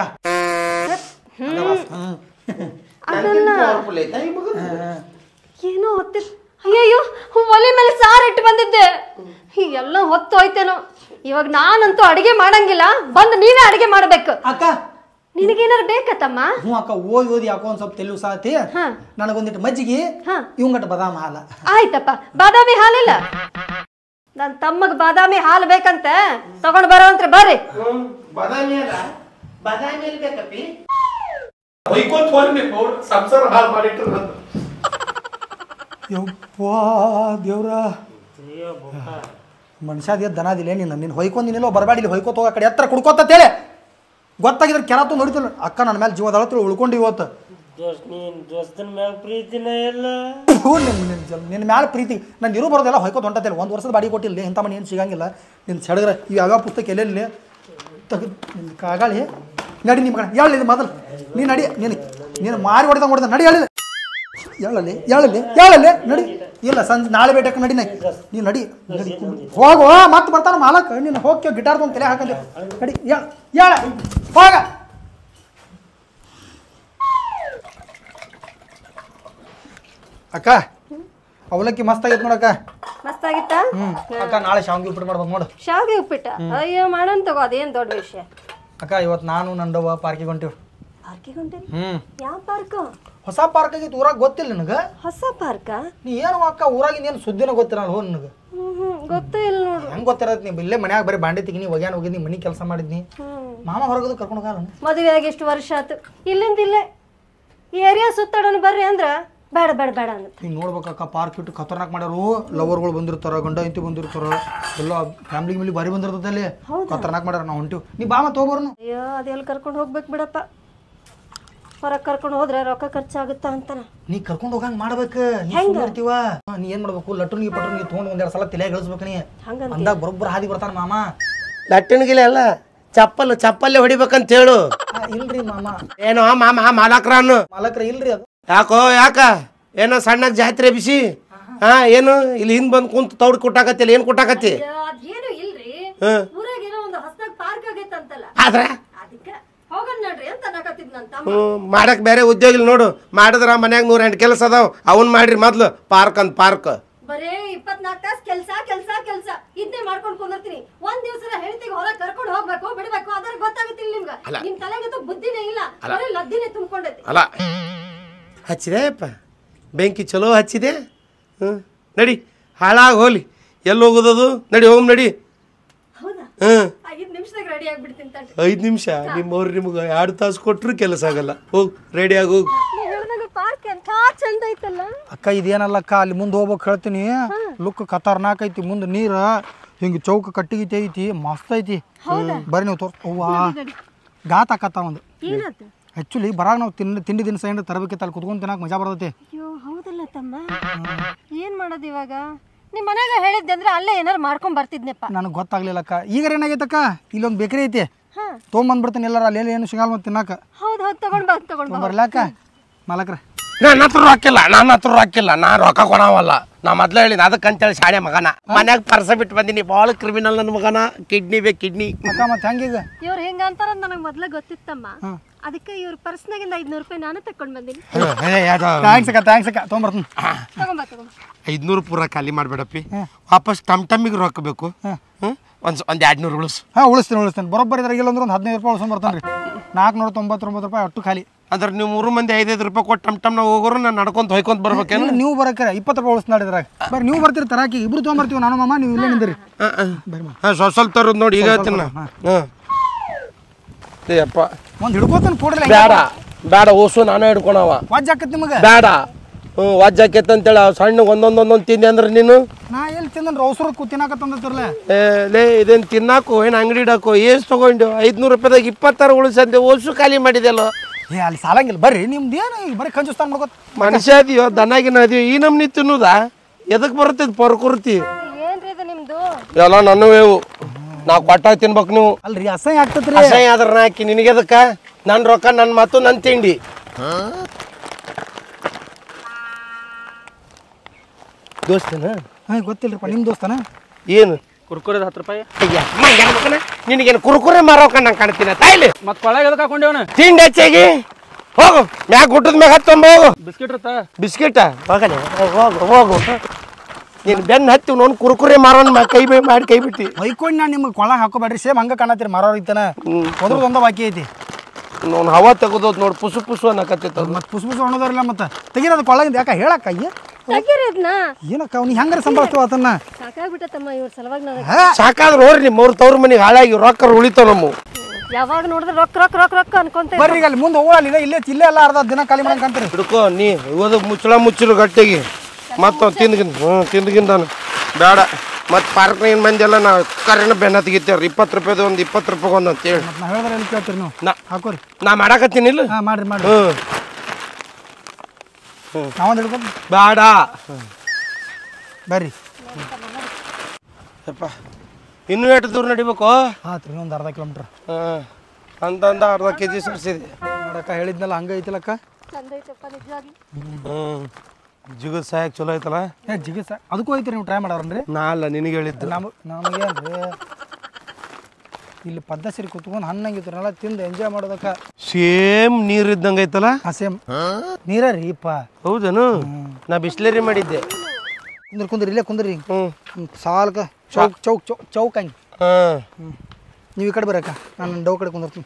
ಪವರ್ಫುಲ್ ಐತಾ ಈ ಮಗ ಏನೋ ಹೊತ್ತಿ ಅಯ್ಯಯ್ಯೋ ಒಲೆ ಮೇಲೆ ಸಾರು ಇಟ್ಟು ಬಂದಿದ್ದೆ ಎಲ್ಲ ಹೊತ್ತು ಹೋಯ್ತೇನೋ ಇವಾಗ ನಾನಂತೂ ಅಡಿಗೆ ಮಾಡಂಗಿಲ್ಲ ಬಂದು ನೀವೇ ಅಡಿಗೆ ಮಾಡ್ಬೇಕು ಅಕ್ಕ ನಿನಗೇನಾರು ಬೇಕಾ ತಮ್ಮ ಹ್ಞೂ ಅಕ್ಕ ಓದಿ ಓದಿ ಯಾಕೋ ಒಂದು ಸ್ವಲ್ಪ ತೆಲು ಸಾತಿ ಹಾ. ನನಗೊಂದಿಟ್ಟು ಮಜ್ಜಿಗೆ ಹಾ. ಇವಂಗಟ್ಟು ಬದಾಮ್ ಹಾಲ ಆಯ್ತಪ್ಪ ಬಾದಾಮಿ ಹಾಲಿಲ್ಲ ನನ್ ತಮ್ಮಗ್ ಬಾದಾಮಿ ಹಾಲು ಬೇಕಂತ ತಗೊಂಡ್ ಬರೋವಂತ್ರಿ ಬರ್ರಿ ಬಾದಾಮಿ ಅಲ್ಲ ಬಾದಾಮಿ ಎಲ್ಲಿ ಬೇಕಪ್ಪಿ ಹೊಯ್ಕೋತ್ ಹೋಗ್ರಿ ಅವ್ರು ಸಂಸಾರ ಹಾಳು ಮಾಡಿಟ್ರು ಯಪ್ಪಾ ದೇವ್ರ ಮನುಷ್ಯ ಅದೇ ದನದಿಲ್ಲ ನೀನು ನೀನು ಹೊಯ್ಕೊಂದಿನಿಲ್ಲೋ ಬರಬೇಡಿ ಇಲ್ಲಿ ಹೊಯ್ಕೋತ ಹೋಗ ಕಡೆ ಹತ್ರ ಕುಡ್ಕೋತೇಳೆ ಗೊತ್ತಾಗಿದ್ರೆ ಕೆರ ತುಂಬ ನೋಡಿತಿಲ್ಲ ಅಕ್ಕ ನನ್ನ ಮೇಲೆ ಜೀವದಾಳತ್ತು ಉಳ್ಕೊಂಡು ಇವತ್ತು ದೋಸ್ತ್ ನೀನ್ ದೋಸ್ತನ ಮ್ಯಾಗ ಪ್ರೀತಿನ ಎಲ್ಲ ಹ್ಞೂ ನಿನ್ನ ನಿನ್ನ ನಿನ್ನ ಮ್ಯಾಲೆ ಪ್ರೀತಿ ನಾನು ಇರು ಬರೋದೆಲ್ಲ ಹೊಯ್ಕೋತ ಹೊಂಟತಿಲ್ಲ ಒಂದು ವರ್ಷದ ಬಾಡಿ ಕೊಟ್ಟಿಲ್ಲ ಇಂಥ ಮನೆ ಏನು ಸಿಗಂಗಿಲ್ಲ ನಿನ್ನ ಸಡಗ್ರ ಇವು ಯಾವ್ಯಾವ ಪುಸ್ತಕ ಎಲ್ಲೆಲ್ಲಿ ತೆಗೆದು ನಿನ್ನ ಕಾಗಾಳಿ ನಡಿ ನಿಮ್ಮ ಕಡೆ ಹೇಳಿ ಮೊದಲು ನೀನು ನಡಿ ನೀನು ನೀನು ಮಾರಿ ಹೊಡೆದಂಗೆ ಹೊಡೆದ ನಡಿ ಹೇಳಿಲ್ಲ ಹೇಳಲ್ಲಿ ಹೇಳಲ್ಲಿ ಹೇಳಲ್ಲಿ ನಡಿ ಇಲ್ಲ ಸಂಜೆ ನಾಳೆ ಬೇಟಕ್ಕೆ ನಡಿ ನಾ ನೀನು ನಡಿ ನಡಿ ಹೋಗು ಮತ್ತೆ ಬರ್ತಾನ ಮಾಲಕ್ ನೀನು ಹೋಗ್ಯೋ ಗಿಟಾರ್ ತೊಗೊಂಡು ತಲೆ ಹಾಕಂದೆ ನಡಿ ಹೇಳ ಹೇಳ ಹೋಗ ಅಕ್ಕ ಅವಲಕ್ಕಿ ಮಸ್ತ್ ಆಗೈತೆ ನೋಡಕ್ಕ ಮಸ್ತ್ ಆಗಿತ್ತಾ ಹ್ಞೂ ಅಕ್ಕ ನಾಳೆ ಶಾವಿಗೆ ಉಪ್ಪಿಟ್ಟು ಮಾಡ್ಬೇಕು ನೋಡು ಶಾವಿಗೆ ಉಪ್ಪಿಟ್ಟ ಅಯ್ಯೋ ಮಾಡೋಣ ತಗೋ ಅದೇನ್ ದೊಡ್ಡ ವಿಷಯ ಅಕ್ಕ ಇವತ್ತು ನಾನು ನಂದವ್ವ ಪಾರ್ಕಿಗೆ ಹೊಂಟಿವಿ ಪಾರ್ಕಿಗೆ ಹೊಂಟಿರಿ ಹ್ಞೂ ಯಾವ ಪಾರ್ಕ್ ಹೊಸ ಪಾರ್ಕ್ ಆಗೈತಿ ಊರಾಗ ಗೊತ್ತಿಲ್ಲ ನಿನಗೆ ಹೊಸ ಪಾರ್ಕ ನೀ ಏನು ಅಕ್ಕ ಊರಾಗಿಂದ ಏನು ಸುದ್ದಿನ ಗೊತ್ತಿರಲ್ಲ ಹೋ ನಿನಗೆ ಹ್ಮ್ ಹ್ಮ್ ಗೊತ್ತೇ ಇಲ್ಲ ನೋಡು ಹೆಂಗೆ ಗೊತ್ತಿರತ್ತೆ ನೀ ಇಲ್ಲೇ ಮನ್ಯಾಗ ಬರೀ ಬಾಂಡೆ ತೆಗಿನಿ ಒಗ್ಯಾನ ಹೋಗಿದ್ನಿ ಮನೆ ಕೆಲಸ ಮಾಡಿದ್ನಿ ಹ್ಮ್ ಮಾಮ ಹೊರಗದು ಕರ್ಕೊಂಡು ಹೋಗಲ್ಲ ಮದುವೆ ಆಗಿ ಎಷ್ಟು ವರ್ಷ ಆತು ಇಲ್ಲಿಂದ ಇಲ್ಲೇ ಈ ಏರಿಯಾ ಸುತ್ತಾಡೋಣ ಬರ್ರಿ ಅಂದ್ರ ಬೇಡ ಬೇಡ ಬೇಡ ಅನ್ನತ್ತ ಈಗ ನೋಡ್ಬೇಕಕ್ಕ ಪಾರ್ಕ್ ಇಟ್ಟು ಖತರ್ನಾಕ್ ಮಾಡ್ಯಾರು ಲವರ್ಗಳು ಬಂದಿರ್ತಾರ ಗಂಡ ಇಂತಿ ಬಂದಿರ್ತಾರ ಎಲ್ಲ ಫ್ಯಾಮಿಲಿ ಮಿಲಿ ಬಾರಿ ಬಂದಿರ್ತದೆ ಅಲ್ಲಿ ಖತರ್ನಾಕ್ ಮಾಡ್ಯಾರ ನಾವು ಹೊಂಟಿವಿ ನೀ ಬಾ ಮತ್ತೆ ಹೋಗ್ಬರ್ನು ಅಯ್ಯೋ ಅದೆಲ್ಲಿ ಕರ್ಕೊಂಡು ಹೋಗ್ಬೇಕು ಬಿಡಪ್ಪ ಹೊರಗೆ ಕರ್ಕೊಂಡು ಹೋದ್ರೆ ರೊಕ್ಕ ಖರ್ಚಾಗುತ್ತಾ ಅಂತಾನ ನೀ ಕರ್ಕೊಂಡು ಹೋಗಂಗ್ ಮಾಡ್ಬೇಕು ನೀ ಇರ್ತೀವ ನೀ ಏನ್ ಮಾಡ್ಬೇಕು ಲಟ್ಟುನಿಗೆ ಪಟುನಿಗೆ ತೊಗೊಂಡು ಒಂದೆರಡು ಸಲ ತಲೆ ಗಳಿಸ್ಬೇಕು ನೀ ಹಂಗಂತ ಅಂದಾಗ ಬರೋಬ್ಬರ ಹಾದಿ ಬರ್ತಾನ ಮಾಮ ಲಟ್ಟಣಿಗಿಲ್ಲ ಅಲ್ಲ ಚಪ್ಪಲ್ ಚಪ್ಪಲ್ಲೇ ಹೊಡಿಬೇಕಂತ ಹೇಳು ಆ, ಇಲ್ರಿ ಮಾಮ ಏನೋ ಮಾಮ ಮಾಲಕ್ರಾನು ಮಾಲಕ್ರ ಇಲ್ರಿ ಅದು ಯಾಕೋ ಯಾಕ ಏನೋ ಸಣ್ಣಗ್ ಜಾತ್ರೆ ಬಿಸಿ ಹಾ ಏನು ಇಲ್ಲಿ ಹಿಂದ್ ಬಂದ್ ಕುಂತ ತೌಡ್ ಕುಟ್ಟಾಕತ್ತಿಲ್ಲ ಏನ್ ಕುಟ್ಟಾಕತ್ತಿ ಅದೇನು ಇಲ್ರಿ ಹ್ಮ್ ಊರಾಗ ಏನೋ ಒಂದು ಹೊಸದಾಗ ಪಾರ್ಕ್ ಆಗೈತಂತಲ್ಲ ಆದ್ರ ಅದಕ್ಕೆ ಹೋಗನ್ ನಡ್ರಿ ಅಂತ ಅನ್ನಕತ್ತಿದ್ ನನ್ ತಮ್ಮ ಹ್ಮ್ ಮಾಡಕ್ ಬೇರೆ ಉದ್ಯೋಗ ಇಲ್ಲ ನೋಡು ಮಾಡಿದ್ರ ಮನ್ಯಾಗ ನೂರ ಎಂಟು ಕೆಲಸ ಅದಾವ ಅವನ್ ಮಾಡ್ರಿ ಮೊದ್ಲು ಪಾರ್ಕ್ ಅಂತ ಪಾರ್ಕ್ ಬರೇ ಇಪ್ಪತ್ನಾಲ್ಕು ತಾಸ್ ಕೆಲ್ಸ ಕೆಲ್ಸ ಕೆಲ್ಸ ಇದನ್ನೇ ಮಾಡ್ಕೊಂಡು ಕುಂದಿರ್ತೀನಿ ಒಂದ್ ದಿವ್ಸ ಹೆಂಡತಿಗೆ ಹೊರಗೆ ಕರ್ಕೊಂಡು ಹೋಗ್ಬೇಕು ಬಿಡ್ಬೇಕು ಅದ್ರ ಗೊತ್ತಾಗುತ್ತಿಲ್ಲ ನಿಮ್ಗ ನಿಮ್ ತಲೆಗಂತೂ ಬುದ್ಧಿನೇ ಇಲ್ಲ ಬರೀ ಲದ್ದಿನೇ ತುಂಬ್ಕೊಂಡೈತಿ ಅಲ್ಲ ಹಚ್ಚಿದೆಯಪ್ಪ ಬೆಂಕಿ ಚಲೋ ಹಚ್ಚಿದೆ ಹ್ಞೂ ನಡಿ ಹಾಳಾಗಿ ಹೋಗ್ಲಿ ಎಲ್ಲಿ ಹೋಗೋದದು ನಡಿ ಹೋಗಮ್ ನಡಿ ಹೌದಾ ಹ್ಞೂ ಐದ್ ನಿಮಿಷದಾಗ ರೆಡಿ ಆಗ್ಬಿಡ್ತೀನಿ ತಡ್ರಿ ಐದು ನಿಮಿಷ ನಿಮ್ಮವ್ರು ನಿಮ್ಗೆ ಎರಡು ತಾಸು ಕೊಟ್ಟರು ಕೆಲಸ ಆಗಲ್ಲ ಹೋಗಿ ರೆಡಿಯಾಗಿ ಹೋಗಿ ನೀವ್ ಹೇಳ್ದಾಗ ಪಾರ್ಕ್ ಎಂತ ಚಂದ ಐತಲ್ಲ ಅಕ್ಕ ಇದೇನಲ್ಲಕ್ಕ ಅಲ್ಲಿ ಮುಂದೆ ಹೋಗ್ಬೇಕು ಹೇಳ್ತೀನಿ ಲುಕ್ ಖತರ್ನಾಕ್ ಐತಿ ಮುಂದೆ ನೀರು ಹಿಂಗೆ ಚೌಕ ಕಟ್ಟಿಗೆ ಐತಿ ಮಸ್ತ್ ಐತಿ ಬರ್ರಿ ನೀವು ತೋರ್ಸ್ ಅವ್ವಾ ಗಾತ್ ಆಕತ್ತ ಒಂದು ಏನಾಯ್ತು ಆ್ಯಕ್ಚುಲಿ ಬರಾಗ ನಾವು ತಿಂಡಿ ತಿಂಡಿ ದಿನಸ ಏನು ತರಬೇಕಿತ್ತು ಅಲ್ಲಿ ಕುತ್ಕೊಂಡು ತಿನ್ನಕ್ಕೆ ಮಜಾ ಬರ್ತೈತಿ ಅಯ್ಯೋ ಹೌದಲ್ಲ ತಮ್ಮ ಏನ್ ಮಾಡೋದು ಇವಾಗ ನಿಮ್ ಮನ್ಯಾಗ ಹೇಳಿದ್ದೆ ಅಂದ್ರೆ ಅಲ್ಲೇ ಏನಾರು ಮಾಡ್ಕೊಂಡ್ ಬರ್ತಿದ್ನಪ್ಪ ನನಗೆ ಗೊತ್ತಾಗ್ಲಿಲ್ಲಕ್ಕ ಈಗ ಏನಾಗೈತಕ್ಕ ಇಲ್ಲೊಂದು ಬೇಕರಿ ಐತಿ ಹಾ ತೊಗೊಂಬಂದ್ಬಿಡ್ತೀನಿ ಎಲ್ಲಾರ ಅಲ್ಲಿ ಏನು ಸಿಗಲ್ಲ ಮತ್ತೆ ತಿನ್ನಕ್ಕೆ ಹೌದ್ ಹೌದ್ ತಗೊಂಡ್ ಬಾ ತಗೊಂಡ್ ಬಾ ತೊಗೊಂಬರ್ಲಾಕ ಮಾಲಕ್ರ ನನ್ನ ಹತ್ರ ರೊಕ್ಕಿಲ್ಲ ನನ್ನ ಹತ್ರ ರೊಕ್ಕಿಲ್ಲ ನಾ ರೊಕ್ಕ ಕೊಡವಲ್ಲ ನಾ ಮೊದ್ಲೇ ಹೇಳಿದ ಅದಕ್ಕೆ ಅಂತೇಳಿ ಶಾಣೆ ಮಗನ ಮನ್ಯಾಗ ಪರ್ಸ ಬಿಟ್ಟು ಬಂದಿನಿ ಭಾಳ ಕ್ರಿಮಿನಲ್ ನನ್ನ ಮಗನ ಕಿಡ್ನಿ ಬೇಕು ಕಿಡ್ನಿ ಅಕ್ಕ ಮತ್ತೆ ಹೆಂಗೀಗ ಇವ್ರು ಹೆಂಗ ಅಂತಾರ ನನಗೆ ಮೊದ್ಲೇ ಗೊತ್ತಿತ್ತಮ್ಮ ಅದಕ್ಕೆ ಇವ್ರ ಪರ್ಸ್ನಾಗಿಂದ ಐದ್ನೂರು ರೂಪಾಯಿ ನಾನು ತಕೊಂಡ್ ಬಂದೀನಿ ಥ್ಯಾಂಕ್ಸ್ ಅಕ್ಕ ಥ್ಯಾಂಕ್ಸ್ ಅಕ್ಕ ತೊಗೊಂಬರ್ತೀನಿ ತಗೊಂಬಾ ತಗೊಂಬ ಐದ್ನೂರು ಪೂರ ಖಾಲಿ ಮಾಡ್ಬೇಡಪ್ಪಿ ವಾಪಸ್ ಟಮ್ ಟಮ್ಮಿಗೆ ರೊಕ್ಕ ಬೇಕು ಹ್ಞೂ ಒಂದು ಒಂದು ಎರಡು ನೂರು ಉಳಿಸು ಹಾಂ ಉಳಿಸ್ತೀನಿ ಉಳಿಸ್ತೀನಿ ಬರೋಬ್ಬರಿ ಇದ್ರಾಗ ಇಲ್ಲ ಅಂದ್ರೆ ಒಂದು ಹದಿನೈದು ರೂಪಾಯಿ ಉಳ್ಸ್ಕೊಂಡ್ ಬರ್ತಾನೆ ರೀ ನಾಲ್ಕುನೂರ ತೊಂಬತ್ತೊಂಬತ್ತು ರೂಪಾಯಿ ಅಟ್ಟು ಖಾಲಿ ಅಂದ್ರೆ ನೀವು ಮೂರು ಮಂದಿ ಐದೈದು ರೂಪಾಯಿ ಕೊಟ್ಟು ಟಮ್ ಟಮ್ನ ಹೋಗೋರು ನಾನು ನಡ್ಕೊಂತ ಹೊಯ್ಕೊಂತ ಬರ್ಬೇಕೇನು ಇಲ್ಲ, ನೀವು ಬರಕ್ಕೆ ಇಪ್ಪತ್ತು ರೂಪಾಯಿ ಉಳಿಸ್ತಾಳೆ ಇದ್ರಾಗ ಬರ್ರಿ ನೀವು ಬರ್ತೀರಿ ತರಾಕಿ ಇಬ್ರು ತೊಗೊಂಬರ್ತೀವಿ ನಾನು ಮಾಮ ನೀವು ಇಲ್ಲೇ ನಿಂದಿರಿ ಹಾಂ ಸ್ವಲ್ಪ ಸ್ವಲ್ಪ ತರೋದು ನೋಡಿ ಈಗ ಹೇಳ್ತೀನಿ ನಾ ಹಾಂ ಏ ಅಪ್ಪ ಒಂದು ಹಿಡ್ಕೋತಾನೆ ಕೊಡ್ರಿ ಬೇಡ ಬೇಡ ಓಸು ನಾನೇ ಹಿಡ್ಕೊಳವ ವಾಜ್ ಹಾಕತ್ ನಿಮಗೆ ಬೇಡ ಹ್ಞೂ ವಾಜ್ ಹಾಕೈತೆ ಅಂತೇಳಿ ಅವ್ ಸಣ್ಣ ಒಂದೊಂದು ಒಂದೊಂದು ತಿಂದೆ ಅಂದ್ರೆ ನೀನು ನಾ ಎಲ್ಲಿ ತಿಂದ್ರೆ ಅವಸರ ಕೂತಿನಾಕತ್ತಂದಿರ್ಲ ಏ ಲೇ ಇದೇನು ತಿನ್ನಾಕು ಏನು ಅಂಗಡಿ ಇಡಾಕು ಏಸ್ ತಗೊಂಡು ಐದ್ನೂರು ರೂಪಾಯಿದಾಗ ಇಪ್ಪತ್ತಾರು ಉಳಿಸಂದೆ ಓಸು ಖಾಲಿ ಮಾಡಿದೆಲ್ಲ ಏ ಅಲ್ಲಿ ಸಾಲಂಗಿಲ್ಲ ಬರ್ರಿ ನಿಮ್ದು ಏನು ಬರೀ ಕಂಜುಸ್ತಾನ ಮಾಡ್ಕೋತ ಮನುಷ್ಯ ಅದೀಯೋ ದನಾಗಿನ ಅದೀಯೋ ಈ ನಮ್ನಿ ತಿನ್ನುದಾ ಎದಕ್ಕೆ ಬರುತ್ತೆ ಇದು ಪರ್ಕುರ್ತಿ ಏನ್ರಿ ಇದು ನಿಮ್ದು ಎಲ್ಲ ನನ್ನವೇವು ನಾ ಕೊಟ್ಟಾಗ ತಿನ್ಬೇಕು ನೀವು ಅಲ್ರಿ ಅಸಹ್ಯ ಆಗ್ತತ್ರಿ ಅಸಹ್ಯ ಆದ್ರ ನಾ ಹಾಕಿ ನಿನಗೆದಕ್ಕ ನನ್ನ ರೊಕ್ಕ ನನ್ನ ಮಾತು ನನ್ನ ತಿಂಡಿ ದೋಸ್ತನ ಹಾಂ ಗೊತ್ತಿಲ್ರಿಪ್ಪ ನಿಮ್ಮ ದೋಸ್ತನ ಏನು ಕುರ್ಕುರದ ಹತ್ತು ರೂಪಾಯಿ ಅಯ್ಯ ಮಂಗ್ಯಾನ ಮಗನ ನಿನಗೇನು ಕುರುಕುರೆ ಮಾರೋಕ ನಂಗೆ ಕಾಣ್ತೀನಿ ತಾಯಿಲಿ ಮತ್ ಕೊಳಗೆ ಎದಕ್ಕೆ ಹಾಕೊಂಡೇವನ ತಿಂಡಿ ಹೆಚ್ಚಾಗಿ ಹೋಗು ಮ್ಯಾಗ ಗುಟ್ಟದ ಮ್ಯಾಗ ಹತ್ತೊಂಬ ಹೋಗು ಬಿಸ್ಕಿಟ್ ಇರ್ತ ಬಿಸ್ಕಿಟ ಹೋಗಲೆ ಹೋಗು ಹೋಗು ನೀನು ಬೆನ್ನು ಹತ್ತಿ ನೋನ್ ಕುರುಕುರೆ ಮಾರೋನ್ ಮ್ಯಾಗ ಕೈ ಬೈ ಮಾಡಿ ಕೈ ಬಿಟ್ಟಿ ಹೊಯ್ಕೊಂಡು ನಾನು ನಿಮ್ಗೆ ಕೊಳ ಹಾಕೋಬೇಡ್ರಿ ಸೇಮ್ ಹಂಗೆ ಕಾಣತ್ತೀರಿ ಮರೋರ್ ಐತನ ಹೋದ್ರದ್ದು ಒಂದ ಬಾಕಿ ಐತಿ ನೋನ್ ಹವಾ ತೆಗೆದೋದ್ ನೋಡಿ ಪುಸು ಪುಸು ಅನ್ನಕತ್ತಿತ್ತ ಮತ್ತೆ ಪುಸ್ ಪುಸ್ ಅನ್ನೋದಾರಿಲ್ಲ ಮತ್ತೆ ತೆಗಿರೋದು ಕೊಳ್ಳಗಿಂದ ಯಾಕ ಹೇಳಕ್ಕ ಅಯ್ಯ ತೆಗೀರಿ ಅದ್ನ ಏನಕ್ಕ ಅವ್ನು ಹೆಂಗಾರ ಸಂಭಾಳಿಸ್ತು ಅದನ್ನ ಸಾಕಾಗ್ಬಿಟ್ಟತ್ತಮ್ಮ ಇವ್ರ ಸಲುವಾಗಿ ನನಗೆ ಸಾಕಾದ್ರೆ ಹೋರಿ ನಿಮ್ಮ ಅವ್ರ ತವ್ರ ಮನೆಗೆ ಹಾಳಾಗಿ ರೊಕ್ಕ ಉಳಿತಾವ ನಮ್ಮ ಯಾವಾಗ ನೋಡಿದ್ರೆ ರೊಕ್ಕ ರೊಕ್ಕ ರೊಕ್ಕ ರೊಕ್ಕ ಅನ್ಕೊಂತ ಬರ್ರಿ ಈಗ ಅಲ್ಲಿ ಮುಂದೆ ಹೋಗಲ್ಲ ಇಲ್ಲೇ ಇಲ್ಲೇ ಎಲ್ಲ ಅರ್ಧ ದಿನ ಖಾಲಿ ಮಾಡಂಕಂತೀರಿ ಹಿಡ್ಕೋ ನೀ ಓದು ಮುಚ್ಚಳ ಮುಚ್ಚಿರು ಗಟ್ಟಿಗೆ ಮತ್ತು ತಿಂದ್ಗಿಂದ ಹ್ಞೂ ತಿಂದ್ಗಿಂದಾನು ಬೇಡ ಮತ್ತು ಪಾರ್ಕ್ನಾಗಿನ ಮಂದಿ ಎಲ್ಲ ನಾವು ಕರೆನ ಬೆನ್ನ ತೆಗಿತೇವ್ರಿ ಇಪ್ಪತ್ತು ರೂಪಾಯ್ದು ಒಂದು ಇಪ್ಪತ್ತು ರೂಪಾಯಿ ಒಂದು ಅಂತೇಳಿ ಮತ್ತೆ ನಾ ಹೇಳಿದ್ರೆ ಎಲ್ಲಿ ಕೇಳ್ತೀರಿ ನೀವು ನಾ ಹಾಕೋರಿ ನಾ ಮಾಡಾಕತ್ತೀನಿ ಇಲ್ಲ ಹಾಂ ಮಾಡ್ರಿ ಮಾಡ್ರಿ ಹ್ಞೂ ನಾವೊಂದು ಹಿಡ್ಕೊಂಡು ಬೇಡ ಬರ್ರಿ ಯಪ್ಪ ಇನ್ನೂ ಎಷ್ಟು ದೂರ ನಡಿಬೇಕು ಆತ್ರಿ ಇನ್ನೊಂದು ಅರ್ಧ ಕಿಲೋಮೀಟ್ರ್ ಹಾಂ ಅಂತಂದ ಅರ್ಧ ಕೆ ಜಿ ಸರಿಸಿದೆ ನೋಡಕ್ಕ ಹೇಳಿದ್ನಲ್ಲ ಹಂಗೆ ಐತಿಲಕ್ಕ ಚಂದೈತಪ್ಪ ನಿಜವಾಗಿ ಹ್ಞೂ ಜಿಗದ್ ಸಾಯಕ್ ಚಲೋ ಐತಲ್ಲ ಏ ಜಿಗಿ ಸಾ ಅದಕ್ಕೂ ಐತ್ರಿ ನೀವು ಟ್ರೈ ಮಾಡೋರನ್ರಿ ನಾ ಅಲ್ಲ ನಿನಗೆ ಹೇಳಿದ್ದು ನಮಗೆ ನಮಗೇನ್ರಿ ಇಲ್ಲಿ ಪದ್ಧತಿ ಕುತ್ಕೊಂಡು ಹಣ್ಣಂಗಿತ್ರಲ್ಲ ತಿಂದು ಎಂಜಾಯ್ ಮಾಡೋದಕ್ಕ ಸೇಮ್ ನೀರು ಇದ್ದಂಗೆ ಐತಲ್ಲ ಹಾಂ ಸೇಮ್ ನೀರ ರೀಪ ಹೌದೇನು ನಾ ಬಿಸ್ಲೇರಿ ಮಾಡಿದ್ದೆ ಕುಂದ್ರಿ ಕುಂದ್ರಿ ಇಲ್ಲೇ ಕುಂದ್ರಿ ಹ್ಞೂ ಹ್ಞೂ ಸಾಲ್ಕ ಚೌಕ್ ಚೌಕ್ ಚೌಕ್ ಚೌಕ್ ಹಂಗೆ ಹಾಂ ನೀವು ಈ ಕಡೆ ಬರಕ್ಕ ನಾನು ಡೌ ಕಡೆ ಕುಂದಿರ್ತೀನಿ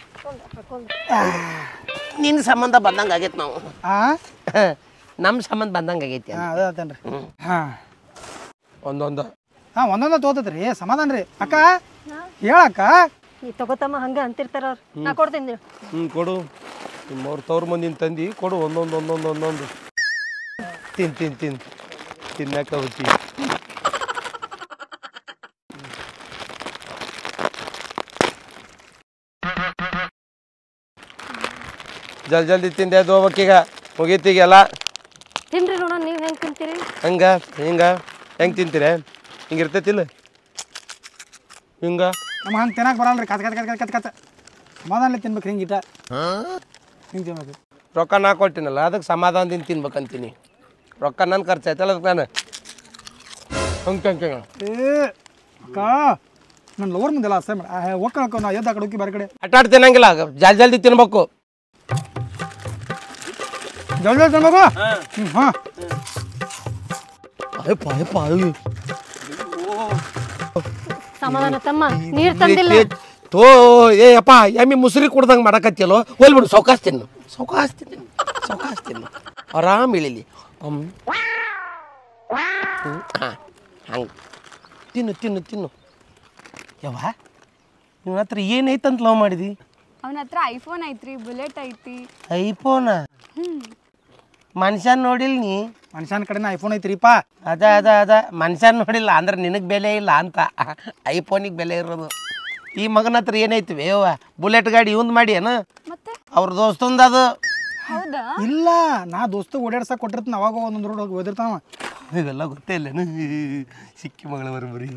ನಿನ್ನ ಸಂಬಂಧ ಬಂದಂಗೆ ಆಗೈತೆ ನಾವು ಆ ನಮ್ಮ ಸಂಬಂಧ ಬಂದಂಗೆ ಆಗೈತಿ ಹಾಂ ಅದೇ ಆತೇನ್ರಿ ಹಾಂ ಒಂದೊಂದು ಹಾಂ ಒಂದೊಂದು ತೋತೈತ್ರಿ ಸಮಾಧಾನ ರೀ ಅಕ್ಕ ಹೇಳಕ್ಕ ಈ ತಗೋತಮ್ಮ ಹಂಗ ಅಂತಿರ್ತಾರ ಅವ್ರು ನಾ ಕೊಡ್ತೀನಿ ನೀವು ಹ್ಞೂ ಕೊಡು ನಿಮ್ಮವ್ರ ತವ್ರ ಮಂದಿನ ತಂದು ಕೊಡು ಒಂದೊಂದು ಒಂದೊಂದು ಒಂದೊಂದು ತಿನ್ ತಿನ್ ತಿನ್ ತಿನ್ನಕ ಹೋಗಿ ಜಲ್ ಜಲ್ದಿ ತಿಂದೆ ಅದು ಹೋಗ್ಬೇಕೀಗ ಮುಗೀತೀಗೆಲ್ಲ ತಿನ್ರಿ ನೋಡೋಣ ನೀವು ಹೆಂಗ್ ತಿಂತೀರಿ ಹಂಗ ಹಿಂಗ ಹೆಂಗೆ ತಿಂತೀರ ಹಿಂಗೆ ಇರ್ತೈತಿಲ್ಲ ಹಿಂಗ ನಮ್ಗೆ ಹಂಗೆ ತಿನ್ನಕ್ಕೆ ಬರಲ್ಲ ಕತ್ ಕತ್ ಕತ್ ಕತ್ ಕತ್ ಕತ್ ಸಮಾಧಾನ ತಿನ್ಬೇಕು ಹಿಂಗೆ ಇಟ್ಟ ಹಿಂಗೆ ತಿನ್ಬೇಕು ರೊಕ್ಕ ನಾ ಕೊಟ್ಟಿನಲ್ಲ ಅದಕ್ಕೆ ಸಮಾಧಾನದಿಂದ ತಿನ್ಬೇಕಂತೀನಿ ರೊಕ್ಕ ನನ್ನ ಖರ್ಚು ಆಯ್ತಲ್ಲ ಅದಕ್ಕೆ ನಾನು ಹಂಗೆ ಹಂಗೆ ಏ ಅಕ್ಕ ನನ್ನ ಲವರ್ ಮುಂದೆಲ್ಲ ಅಸಹ್ಯ ಮಾಡಿ ಹೋಗ್ಕ ನಾ ಎದ್ದು ಆ ಕಡೆ ಹೋಗಿ ಬೇರೆ ಕಡೆ ಅಟ್ಟಾಡ್ ತಿನ್ನಂಗಿಲ್ಲ ಜಲ್ದಿ ಜಲ್ದಿ ತಿನ್ಬೇಕು ಜಲ್ದಿ ತಿನ್ಬೇಕು ಹ್ಞೂ ಹಾಂ ಅಯ್ಯಪ್ಪ ಅಯ್ಯಪ್ಪ ಅಯ್ಯೋ ಸಮಾಧಾನ ತಮ್ಮ ನೀರ್ ತಂದಿಲ್ಲ ತೋ ಏ ಅಪ್ಪ ಎಮ್ಮಿ ಮುಸುರಿ ಕುಡ್ದಂಗೆ ಮಾಡಕತ್ತಿಯಲ್ಲೋ ಹೋಲ್ಬಿಡು ಸೌಕಾಸ್ ತಿನ್ನು ಸೌಕಾಸ್ ತಿನ್ನು ಸೌಕಾಸ್ ತಿನ್ನು ಆರಾಮ್ ಇಳಿಲಿ ಹ್ಮ್ ಹಂಗೆ ತಿನ್ನು ತಿನ್ನು ತಿನ್ನು ಯವ್ವ ನಿನ್ನ ಹತ್ರ ಏನೈತಂತ ಲವ್ ಮಾಡಿದಿ ಅವನ ಹತ್ರ ಐಫೋನ್ ಐತ್ರಿ ಬುಲೆಟ್ ಐತಿ ಐಫೋನ ಮನುಷ್ಯನ್ ನೋಡಿಲ್ ನೀ ಮನುಷ್ಯನ ಕಡೆನ ಐಫೋನ್ ಐತ್ರಿಪ್ಪ ಅದ ಅದ ಅದ ಮನುಷ್ಯನ್ ನೋಡಿಲ್ಲ ಅಂದ್ರೆ ನಿನಗೆ ಬೆಲೆ ಇಲ್ಲ ಅಂತ ಐಫೋನಿಗೆ ಬೆಲೆ ಇರೋದು ಈ ಮಗನ ಹತ್ರ ಏನೈತಿ ಯವ್ವ ಬುಲೆಟ್ ಗಾಡಿ ಇವಂದ್ ಮಾಡಿ ಏನು ಮತ್ತೆ ಅವ್ರ ದೋಸ್ತಂದ ಅದು ಹೌದಾ ಇಲ್ಲ ನಾ ದೋಸ್ತ ಓಡಾಡ್ಸಕ್ಕೆ ಕೊಟ್ಟಿರ್ತೀನಿ ಅವಾಗ ಒಂದೊಂದು ರೋಡ್ ಹೋಗಿ ಓದಿರ್ತಾವ ಇವೆಲ್ಲ ಗೊತ್ತೇ ಇಲ್ಲೇನು ಸಿಕ್ಕಿ ಮಗಳ ಬರೋಬ್ಬರಿ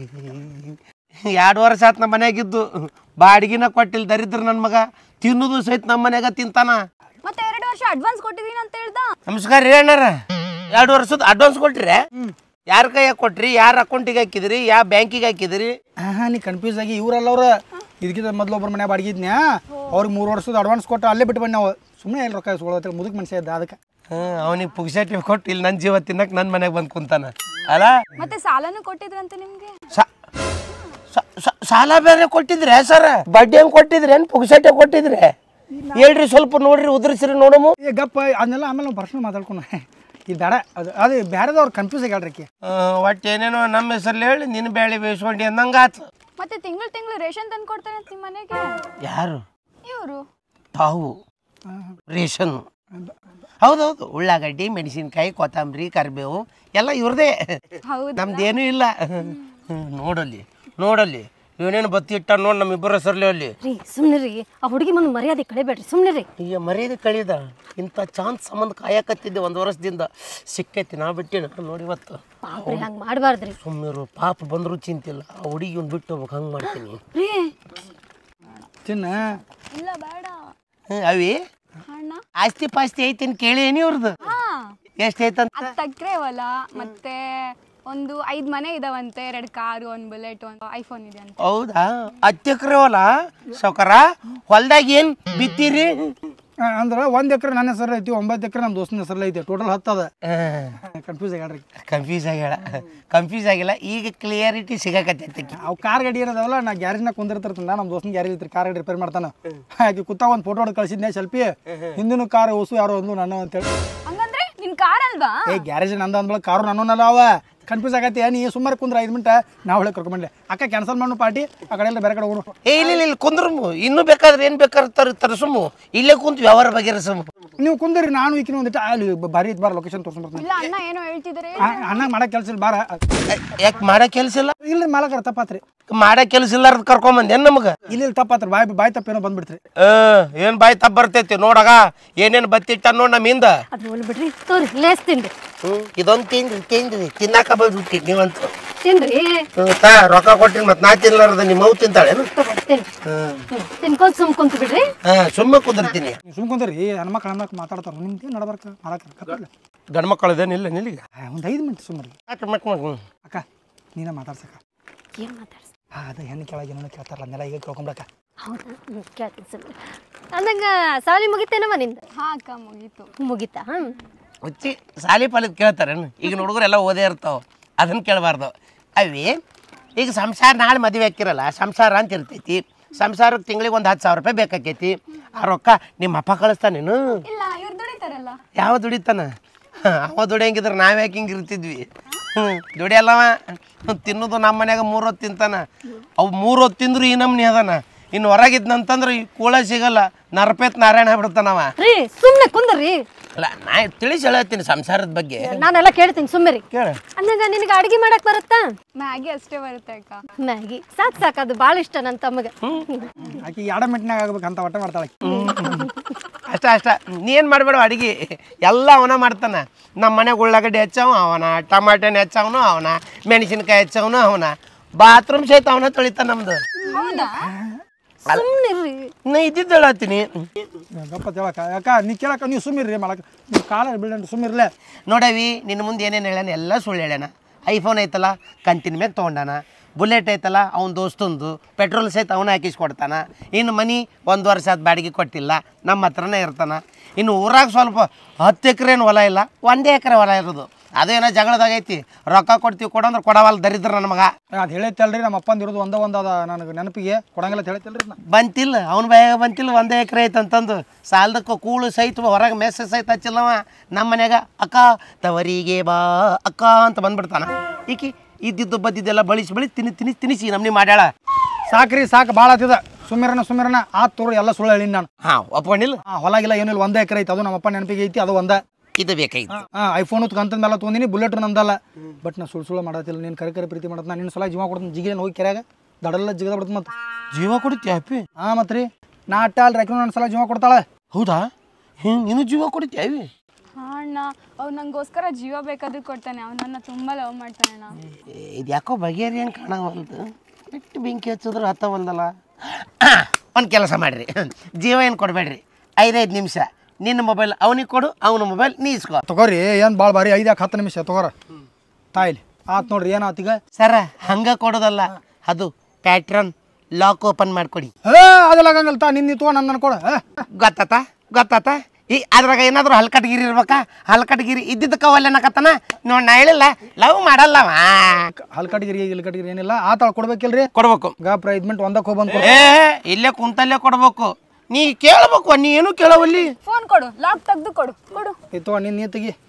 ಎರಡು ವರ್ಷ ಆತ್ ನಮ್ಮ ಮನ್ಯಾಗಿದ್ದು ಬಾಡಿಗೆನ ಕೊಟ್ಟಿಲ್ಲ ದರಿದ್ರ ನನ್ನ ಮಗ ತಿನ್ನೋದು ಸಹಿತ ನಮ್ಮ ಮನ್ಯಾಗ ತಿಂತಾನ ಮತ್ತೆ ಎರಡು ವರ್ಷ ಅಡ್ವಾನ್ಸ್ ಕೊಟ್ಟಿದೀನಿ ಅಂತ ಹೇಳ್ದ ನಮಸ್ಕಾರ ರೀ ಅಣ್ಣಾರ ಎರಡು ವರ್ಷದ ಅಡ್ವಾನ್ಸ್ ಕೊಟ್ರಿ ಯಾರ ಕೈಯಾಗ ಕೊಟ್ರಿ ಯಾರ ಅಕೌಂಟಿಗೆ ಹಾಕಿದ್ರಿ ಯಾವ ಬ್ಯಾಂಕಿಗೆ ಹಾಕಿದ್ರಿ ಹಾಂ ನೀ ಕನ್ಫ್ಯೂಸ್ ಆಗಿ ಇವ್ರಲ್ಲ ಅವ್ರ ಇದಕ್ಕಿಂತ ಮೊದಲು ಒಬ್ಬರ ಮನೆ ಬಾಡಿಗೆ ಇದ್ನ್ಯಾ ಅವ್ರಿಗೆ ಮೂರು ವರ್ಷದ ಅಡ್ವಾನ್ಸ್ ಕೊಟ್ಟು ಅಲ್ಲೇ ಬಿಟ್ಟು ಬನ್ನಿ ನಾವು ಸುಮ್ಮನೆ ಎಲ್ಲಿ ರೊಕ್ಕ ಇಸ್ಕೊಳ್ಳೋತ್ತೆ ಮುದುಕ್ ಮನುಷ್ಯ ಇದ್ದ ಅದಕ್ಕೆ ಹಾಂ ಅವನಿಗೆ ಪುಗ್ಸಾಟಿ ಕೊಟ್ಟು ಇಲ್ಲಿ ನನ್ನ ಜೀವ ತಿನ್ನಕ್ಕೆ ನನ್ನ ಮನೆಗೆ ಬಂದು ಕುಂತಾನ ಅಲ್ಲ ಮತ್ತೆ ಸಾಲನು ಕೊಟ್ಟಿದ್ರಂತೆ ನಿಮ್ಗೆ ಸಾ- ಸಾ- ಸಾ- ಸಾಲ ಬೇರೆ ಕೊಟ್ಟಿದ್ರೆ ಸರ್ ಬಡ್ಡಿ ಹೆಂಗೆ ಕೊಟ್ಟಿದ್ರೆ ಏನು ಪುಗ್ಸಾಟೆ ಕೊಟ್ಟಿದ್ರೆ ಹೇಳ್ರಿ ಸ್ವಲ್ಪ ನೋಡ್ರಿ ಉದುರಿಸ್ರಿ ನೋಡಮು ಏ ಗಪ್ಪ ಅದನ್ನೆಲ್ಲ ಆಮೇಲೆ ನಾವು ಪರ್ಸನಲ್ ಮಾತಾಡ್ಕೊಂಡು ಇದು ಬೇಡ ಅದು ಅದು ಬೇರೆದವ್ರು ಕನ್ಫ್ಯೂಸ್ ಆಗಿ ಹೇಳ್ರಿ ಒಟ್ಟು ಏನೇನೋ ನಮ್ಮ ಹೆಸರಲ್ಲಿ ಹೇಳಿ ನಿನ್ನ ಬೇಳೆ ಬೇಯಿಸ್ಕೊಂಡು ಅಂದಂಗೆ ಆತು ಮತ್ತೆ ತಿಂಗಳು ತಿಂಗಳು ರೇಷನ್ ತಂದು ಕೊಡ್ತಾರೆ ಅಂತ ನಿಮ್ಮ ಮನೆಗೆ ಯಾರು ಇವರು ತಾವು ರೇಷನ್ ಹೌದೌದು ಉಳ್ಳಾಗಡ್ಡಿ ಮೆಣಸಿನ್ಕಾಯಿ ಕೊತ್ತಂಬರಿ ಕರಿಬೇವು ಎಲ್ಲ ಇವ್ರದೇ ಹೌದಾ? ನಮ್ದೇನೂ ಇಲ್ಲ ಹ್ಮ್, ನೋಡಲ್ಲಿ ನೋಡಲ್ಲಿ ಇವನೇನು ಬತ್ತಿ ಇಟ್ಟ ನೋಡಿ ನಮ್ಮಿಬ್ಬರ ಹೆಸರಲ್ಲಿ ಅಲ್ಲಿ ರೀ ಸುಮ್ನೆ ರೀ ಆ ಹುಡುಗಿ ಮುಂದೆ ಮರ್ಯಾದೆ ಕಳಿಬೇಡ್ರಿ ಸುಮ್ನೆ ರೀ ಈಗ ಮರ್ಯಾದೆ ಕಳಿದ ಇಂಥ ಚಾನ್ಸ್ ಸಂಬಂಧ ಕಾಯಕತ್ತಿದ್ದೆ ಒಂದು ವರ್ಷದಿಂದ ಸಿಕ್ಕೈತಿ ನಾ ಬಿಟ್ಟಿನ ನೋಡಿ ಇವತ್ತು ಪಾಪ್ರಿ ಹಂಗೆ ಮಾಡಬಾರ್ದ್ರಿ ಸುಮ್ಮನಿರು ಪಾಪ ಬಂದರೂ ಚಿಂತಿಲ್ಲ ಆ ಹುಡುಗಿ ಒಂದು ಬಿಟ್ಟು ಹೋಗ್ಬೇಕು ಹಂಗೆ ಮಾಡ್ತೀನಿ ರೀ ಚಿನ್ನ ಇಲ್ಲ ಬೇಡ ಹ್ಮ್, ಅವಿ ಹಣ್ಣ ಆಸ್ತಿ ಪಾಸ್ತಿ ಐತೇನು ಕೇಳಿ ಏನಿ ಇವ್ರದ್ದು ಹಾ ಎಷ್ಟು ಐತಂತ ಹತ್ತು ಎಕರೆ ಹೊಲ ಮತ್ತೆ ಒಂದು ಐದು ಮನೆ ಇದಾವಂತೆ ಎರಡು ಕಾರು ಒಂದು ಬುಲೆಟ್ ಒಂದು ಐಫೋನ್ ಇದೆ ಅಂತ ಹೌದಾ ಹತ್ತು ಎಕರೆ ಹೊಲ ಸೌಕರ ಹೊಲ್ದಾಗ ಏನು ಬಿತ್ತೀರಿ ಅಂದ್ರೆ ಒಂದು ಎಕರೆ ನನ್ನ ಹೆಸರು ಐತಿ ಒಂಬತ್ತು ಎಕರೆ ನಮ್ಮ ದೋಸ್ತನ ಹೆಸರಲ್ಲಿ ಐತಿ ಟೋಟಲ್ ಹತ್ತು ಅದ ಕನ್ಫ್ಯೂಸ್ ಆಗ್ಯಾಡ್ರಿ ಕನ್ಫ್ಯೂಸ್ ಆಗ್ಯಾಳ ಕನ್ಫ್ಯೂಸ್ ಆಗಿಲ್ಲ ಈಗ ಕ್ಲಿಯರಿಟಿ ಸಿಗಕತ್ತೈತಿ ಅವು ಕಾರ್ ಗಾಡಿ ಏನದಾವಲ್ಲ ನಾ ಗ್ಯಾರೇಜ್ನಾಗ ಕುಂದಿರ್ತಿರ್ತಂದ ನಮ್ಮ ದೋಸ್ತನ ಗ್ಯಾರೇಜ್ ಇರ್ತಾರೆ ಕಾರ್ ಗಾಡಿ ರಿಪೇರ್ ಮಾಡ್ತಾನ ಆಕೆ ಕುತ್ತ ಒಂದು ಫೋಟೋ ಹೊಡೆದು ಕಳ್ಸಿದ್ನೆ ಸೆಲ್ಫಿ ಹಿಂದಿನ ಕಾರ್ ಹೊಸು ಯಾರೋ ಒಂದು ನಾನು ಅಂತೇಳಿ ಹಂಗಂದ್ರೆ ನಿನ್ ಕಾರ್ ಅಲ್ವಾ ಏ ಗ್ಯಾರೇಜ್ ನಂದ ಅಂದ್ಮೇಲೆ ಕಾರು ನನ್ನಲ್ಲ ಅವ ಕನ್ಫ್ಯೂಸ್ ಆಗತ್ತೆ ನೀ ಸುಮಾರು ಕುಂದ್ರ ಐದು ಮಿನಿಟ್ ನಾವು ಹೇಳಿ ಕರ್ಕೊಂಡ್ಬಂದೆ ಅಕ್ಕ ಕ್ಯಾನ್ಸಲ್ ಮಾಡು ಪಾರ್ಟಿ ಆ ಕಡೆ ಎಲ್ಲ ಬೇರೆ ಕಡೆ ಹೋಗೋಣ ಏ ಇಲ್ಲ ಇಲ್ಲ, ಇಲ್ಲ ಕುಂದ್ರಮು ಇನ್ನೂ ಬೇಕಾದ್ರೆ ಏನು ಬೇಕಾದ್ರೆ ತರ ತರಿಸಮು ಇಲ್ಲೇ ಕುಂತು ವ್ಯವಹಾರ ಬಗೆಹರಿಸಮು ನೀವು ಕುಂದ್ರಿ ನಾನು ಈಕಿನ ಒಂದಿಟ್ಟು ಅಲ್ಲಿ ಬಾರಿ ಐತಿ ಬಾರ ಲೊಕೇಶನ್ ತೋರ್ಸ್ಬರ್ತೀನಿ ಇಲ್ಲ ಅಣ್ಣ ಏನೋ ಹೇಳ್ತಿದ್ದಾರೆ ಅಣ್ಣ ಮಾಡಕ್ ಕೆಲಸ ಇಲ್ಲ ಬಾರ ಯಾಕೆ ಮಾಡೋ ಕೆಲಸ ಇಲ್ಲ ಇಲ್ಲ ಮಾಲಕರ ತಪ್ಪಾತ್ರಿ ಮಾಡೋ ಕೆಲಸ ಇಲ್ಲಾರ್ದು ಕರ್ಕೊಂಬಂದೆ ನಮಗೆ ಇಲ್ಲ ಇಲ್ಲ ತಪ್ಪಾತ್ರಿ ಬಾಯ್ ಬಾಯ್ ತಪ್ಪೇನೋ ಬಂದ್ಬಿಡ್ತ್ರಿ ಏನು ಬಾಯಿ ತಪ್ಪ ಬರ್ತೈತಿ ನೋಡಗ ಏನೇನು ಬತ್ತಿಟ್ಟ ನೋಡ್ ನಮ್ಮ ಹಿಂದ ಅದು ಹೋಲ್ ಬಿಡ್ರಿ ತೋರಿ ಲೇಸ್ ತಿನ್ರಿ ಇದೊಂದು ತಿಂದ್ರಿ ತಿಂದ್ರಿ ತಿನ್ನಾಕ ಬಂದ್ಬಿಟ್ಟು ನೀವಂತ ತಿನ್ರಿ ತಾ ರೊಕ್ಕ ಕೊಟ್ಟಿನಿ ಮತ್ತೆ ನಾ ತಿನ್ಲಾರ್ದ ನಿಮ್ಮ ಮಗು ತಿಂತಾಳೇನು ತಿನ್ರಿ ತಿನ್ಕೊಂಡ್ ಸುಮ್ ಕುಂತ ಬಿಡ್ರಿ ಹಾಂ ಸುಮ್ಮನೆ ಕುಂದಿರ್ತೀನಿ ನೀವು ಸುಮ್ ಕುಂದ್ರಿ ಹೆಣ್ಮಕ್ಳು ಹೆಣ್ಮಕ್ಳು ಮಾತಾಡ್ತಾರ ನಿಮ್ದು ನಡಬರ್ಕ ಮಾಡಕ್ಕೆ ಗಂಡು ಮಕ್ಕಳು ನಿಲ್ಲ ನಿಲ್ಲಿಗ ಒಂದು ಐದು ಮಿನಿಟ್ ಸುಮ್ಮರಿ ಮಕ್ ಮಕ್ ಅಕ್ಕ ನೀನ ಮಾತಾಡ್ಸಕ್ಕ ಏನ್ ಮಾತಾಡ್ಸ ಹಾ ಅದ ಹೆಣ್ಣು ಕೆಳಗೆ ಏನೋ ಕೇಳ್ತಾರಲ್ಲ ಅದನ್ನೆಲ್ಲ ಈಗ ಕೇಳ್ಕೊಂಬಿಡಕ್ಕ ಹೌದಾ ಹ್ಮ್, ಕೇಳ್ತೀನಿ ಸುಮ್ನೆ ಅಂದಂಗ ಸಾಲಿ ಮುಗಿತೇನವ ನಿಂದ ಹಾ ಅಕ್ಕ ಮುಗೀತು ಮುಗಿತಾ ಹ್ಮ್ ಹುಚ್ಚಿ ಸಾಲಿ ಪಾಲಿದ್ ಕೇಳ್ತಾರೇನು ಈಗ ಹುಡುಗರೆಲ್ಲ ಓದೇ ಇರ್ತಾವ ಅದನ್ನ ಕೇಳಬಾರ್ದು ಅವಿ ಈಗ ಸಂಸಾರ ನಾಳೆ ಮದುವೆ ಹಾಕಿರಲ್ಲ ಸಂಸಾರ ಅಂತ ಇರ್ತೈತಿ ಸಂಸಾರಕ್ಕೆ ತಿಂಗಳಿಗೆ ಒಂದು ಹತ್ತು ಸಾವಿರ ರೂಪಾಯಿ ಬೇಕಾಕೈತಿ ಆ ರೊಕ್ಕ ನಿಮ್ಮ ಅಪ್ಪ ಕಳಿಸ್ತಾನೇನು ಇಲ್ಲ ಇವ್ರು ದುಡಿತಾರಲ್ಲ ಯಾವ ದುಡಿತಾನ ಹ, ಅವ ದುಡಿಯಂಗಿದ್ರೆ ನಾವ್ ಯಾಕೆ ಹಿಂಗೆ ಇರ್ತಿದ್ವಿ ಹ್ಞೂ ದುಡಿಯಲ್ಲವ ತಿನ್ನೋದು ನಮ್ಮ ಮನ್ಯಾಗ ಮೂರು ಹೊತ್ತು ತಿಂತಾನ ಅವು ಮೂರು ಹೊತ್ತು ತಿಂದ್ರು ಈ ನಮ್ನಿ ಅದಾನ ಇನ್ನು ಹೊರಗಿದ್ನಂತಂದ್ರೆ ಈ ಕೂಳ ಸಿಗಲ್ಲ ನರಪೇತ್ ನಾರಾಯಣ ಆಗ್ಬಿಡ್ತಾನವ ರೀ ಸುಮ್ನೆ ಕುಂದ್ರಿ ಅಲ್ಲ ನಾ ತಿಳಿಸಿ ಹೇಳತ್ತೀನಿ ಸಂಸಾರದ ಬಗ್ಗೆ ನಾನೆಲ್ಲ ಕೇಳ್ತೀನಿ ಸುಮ್ಮಿರಿ ಕೇಳ ಅಂದಂಗ ನಿನಗೆ ಅಡ್ಗೆ ಮಾಡಕ್ ಬರುತ್ತಾ ಮ್ಯಾಗಿ ಅಷ್ಟೇ ಬರುತ್ತೆ ಅಕ್ಕ ಮ್ಯಾಗಿ ಸಾಕ್ ಸಾಕ್ ಅದು ಭಾಳ ಇಷ್ಟ ನನ್ನ ತಮಗೆ ಆಕಿ ಎರಡ ಮಿನಿಟ್ನಾಗ ಆಗ್ಬೇಕಂತ ಒಟ್ಟ ಮಾಡ್ತಾಳೆ ಆಕಿ. ಅಷ್ಟ ಅಷ್ಟ ನೀ ಏನು ಮಾಡಬೇಡ ಅಡಿಗೆ ಎಲ್ಲ ಅವನ ಮಾಡ್ತಾನ ನಮ್ಮ ಮನೆಗೆ ಉಳ್ಳಾಗಡ್ಡಿ ಹೆಚ್ಚವ ಅವನ ಟಮಾಟೆನ ಹೆಚ್ಚವನು ಅವನ ಮೆಣಸಿನ್ಕಾಯಿ ಹೆಚ್ಚವನು ಅವನ ಬಾತ್ರೂಮ್ ಸಹಿತ ಅವನ ತೊಳಿತಾನ ನಮ್ದು ಸುಮ್ನಿರ್ರಿ ನಾ ಇದ್ದಿದ್ದು ಹೇಳತ್ತೀನಿ ಗಪ್ಪ ಹೇಳಕ್ಕ ಯಾಕ ನೀ ಕೇಳಕ್ಕ ನೀವು ಸುಮ್ಮಿರ್ರಿ ಮಾಡಕ್ಕೆ ನೀವು ಕಾಲ ಬೀಳಂದ್ರೆ ಸುಮ್ಮಿರ್ಲೆ ನೋಡವಿ ನಿನ್ನ ಮುಂದೆ ಏನೇನು ಹೇಳ್ಯಾನ ಎಲ್ಲ ಸುಳ್ಳು ಹೇಳ್ಯಾನ ಐಫೋನ್ ಐತಲ್ಲ ಕಂತಿನ ಮ್ಯಾಗ ತೊಗೊಂಡಾನ ಬುಲೆಟ್ ಐತಲ್ಲ ಅವ್ನ ದೋಸ್ತಂದು ಪೆಟ್ರೋಲ್ ಸಹಿತ ಅವನ ಹಾಕಿಸ್ಕೊಡ್ತಾನ ಇನ್ನು ಮನಿ ಒಂದು ವರ್ಷ ಅದು ಬಾಡಿಗೆ ಕೊಟ್ಟಿಲ್ಲ ನಮ್ಮ ಹತ್ರನೇ ಇರ್ತಾನ ಇನ್ನು ಊರಾಗ ಸ್ವಲ್ಪ ಹತ್ತು ಎಕರೆನು ಹೊಲ ಇಲ್ಲ ಒಂದೇ ಎಕರೆ ಹೊಲ ಇರೋದು ಅದೇನೋ ಜಗಳದಾಗೈತಿ ರೊಕ್ಕ ಕೊಡ್ತೀವಿ ಕೊಡಂದ್ರೆ ಕೊಡವಲ್ಲ ದರಿದ್ರ ನನ್ನ ಮಗ ಅದು ಹೇಳೈತಲ್ರಿ ನಮ್ಮ ಅಪ್ಪಂದು ಇರೋದು ಒಂದೇ ಒಂದು ಅದ ನನಗೆ ನೆನಪಿಗೆ ಕೊಡಂಗಿಲ್ಲ ಅಂತ ಹೇಳ್ತಲ್ರಿ ನಾ ಬಂತಿಲ್ಲ ಅವನ ಬಾಯಾಗ ಬಂತಿಲ್ಲ ಒಂದೇ ಎಕರೆ ಐತಂತಂದು ಸಾಲದಕ್ಕೆ ಕೂಳು ಸಹಿತ ಹೊರಗೆ ಮೆಸೇಜ್ ಸಹಿತ ಹಚ್ಚಿಲ್ಲವ ನಮ್ಮ ಮನ್ಯಾಗ ಅಕ್ಕ ತವರಿಗೆ ಬಾ ಅಕ್ಕ ಅಂತ ಬಂದ್ಬಿಡ್ತಾನ ಈಕಿ ಇದ್ದಿದ್ದು ಬದ್ದಿದ್ದೆಲ್ಲ ಬಳಸಿ ಬಳಿ ತಿನ್ನಿ ತಿನ್ನಿ ತಿನ್ನಿಸಿ ನಮ್ನಿ ಮಾಡ್ಯಾಳ ಸಾಕ್ರಿ ಸಾಕು ಭಾಳ ಆತಿದ ಸುಮ್ಮಿರನ ಸುಮ್ಮಿರನ ಆ ತೋರು ಎಲ್ಲ ಸುಳ್ಳು ಹೇಳಿನಿ ನಾನು ಹಾಂ ಒಪ್ಕೊಂಡಿಲ್ಲ ಆ ಹೊಲಾಗಿಲ್ಲ ಏನಿಲ್ಲ ಒಂದೇ ಎಕರೆ ಐತಿ ಅದು ನಮ್ಮ ಅಪ್ಪ ನೆನಪಿಗೆ ಐತಿ ಅದು ಒಂದೇ ಇದು ಬೇಕಾಯ್ತು ಹಾಂ ಐಫೋನ್ ಕಂತದ ಮೇಲೆ ತೊಗೊಂಡಿನಿ ಬುಲೆಟ್ ನಂದಲ್ಲ ಬಟ್ ನಾ ಸುಳ್ಳು ಸುಳ್ಳು ಮಾಡತ್ತಿಲ್ಲ ನೀನು ಕರೆ ಕರೆ ಪ್ರೀತಿ ಮಾಡತ್ತ ನಾನು ನಿನ್ನ ಸಲ ಜೀವ ಕೊಡ್ತೀನಿ ಜಿಗಿನ ಹೋಗಿ ಕೆರೆಯಾಗ ದಡಲ್ಲ ಜಿಗದ ಬಿಡ್ತು ಮತ್ತೆ ಜೀವ ಕೊಡ್ತೀಯ ಅಪ್ಪಿ ಹಾಂ ಮತ್ತೆ ರೀ ನಾ ಅಟ್ಟ ಅಲ್ರಿ ಯಾಕೆ ನನ್ನ ಸಲ ಜೀವ ಕೊಡ್ತಾಳೆ ಹೌದಾ ಹಿಂಗೆ ನೀನು ಜೀವ ಕೊಡ್ತೀಯ ಅವಿ ಹಾ ಅಣ್ಣ ಅವ್ನು ನಂಗೋಸ್ಕರ ಜೀವ ಬೇಕಾದ್ರೂ ಕೊಡ್ತಾನೆ ಅವ್ನು ನನ್ನ ತುಂಬ ಲವ್ ಮಾಡ್ತಾನೆ ಅಣ್ಣ ಇದು ಯಾಕೋ ಬಗೆಹರಿ ಹಂಗೆ ಕಾಣವಲ್ದು ಬಿಟ್ಟು ಬೆಂಕಿ ಹಚ್ಚಿದ್ರು ಹತ್ತವಲ್ದಲ್ಲ ಒಂದು ಕೆಲಸ ಮಾಡಿರಿ ಜೀವ ಏನು ಕೊಡಬೇಡ್ರಿ ಐದೈದು ನಿಮಿಷ ನಿನ್ನ ಮೊಬೈಲ್ ಅವನಿಗೆ ಕೊಡು ಅವನ ಮೊಬೈಲ್ ನೀ ಇಸ್ಕೋ ತಗೋರಿ ಏನು ಭಾಳ ಭಾರಿ ಐದು ಯಾಕೆ ಹತ್ತು ನಿಮಿಷ ತಗೋರ ತಾಯಿಲಿ ಆತ್ ನೋಡ್ರಿ ಏನಾತ್ ಈಗ ಸರ ಹಂಗೆ ಕೊಡೋದಲ್ಲ ಅದು ಪ್ಯಾಟ್ರನ್ ಲಾಕ್ ಓಪನ್ ಮಾಡಿಕೊಡಿ ಏ ಅದೆಲ್ಲ ಆಗಂಗಿಲ್ಲ ತಾ ನಿನ್ನ ತಗೋ ನನ್ನ ಕೊಡ ಗೊತ್ತಾತ ಗೊತ್ತಾತ ಈ ಅದ್ರಾಗ ಏನಾದರೂ ಹಲ್ಕಟ್ಗಿರಿ ಇರ್ಬೇಕಾ ಹಲ್ಕಟ್ಗಿರಿ ಇದ್ದಿದ್ದಕ್ಕ ಒಲ್ಲೆನಕತ್ತಾನ ನೋಡಿ ನಾ ಹೇಳಿಲ್ಲ ಲವ್ ಮಾಡಲ್ಲವ ಹಲ್ಕಟ್ಗಿರಿ ಇಲ್ಕಟ್ಗಿರಿ ಏನಿಲ್ಲ ಆತಾಳ ಕೊಡ್ಬೇಕಿಲ್ರಿ ಕೊಡ್ಬೇಕು ಗಾಪ್ರ ಐದು ಮಿನಿಟ್ ಒಂದಕ್ಕೆ ಹೋಗಿ ಬಂದು ಏ ಇಲ್ಲೇ ಕುಂತಲ್ಲೇ ಕೊಡ್ಬೇಕು ನೀ ಕೇಳ್ಬೇಕು ನೀ ಏನು ಕೇಳವಲ್ಲಿ ಫೋನ್ ಕೊಡು ಲಾಕ್ ತೆಗ್ದು ಕೊಡು ಕೊಡು ಇತ್ತು ನಿನ್ನ ನೀ ತೆಗಿ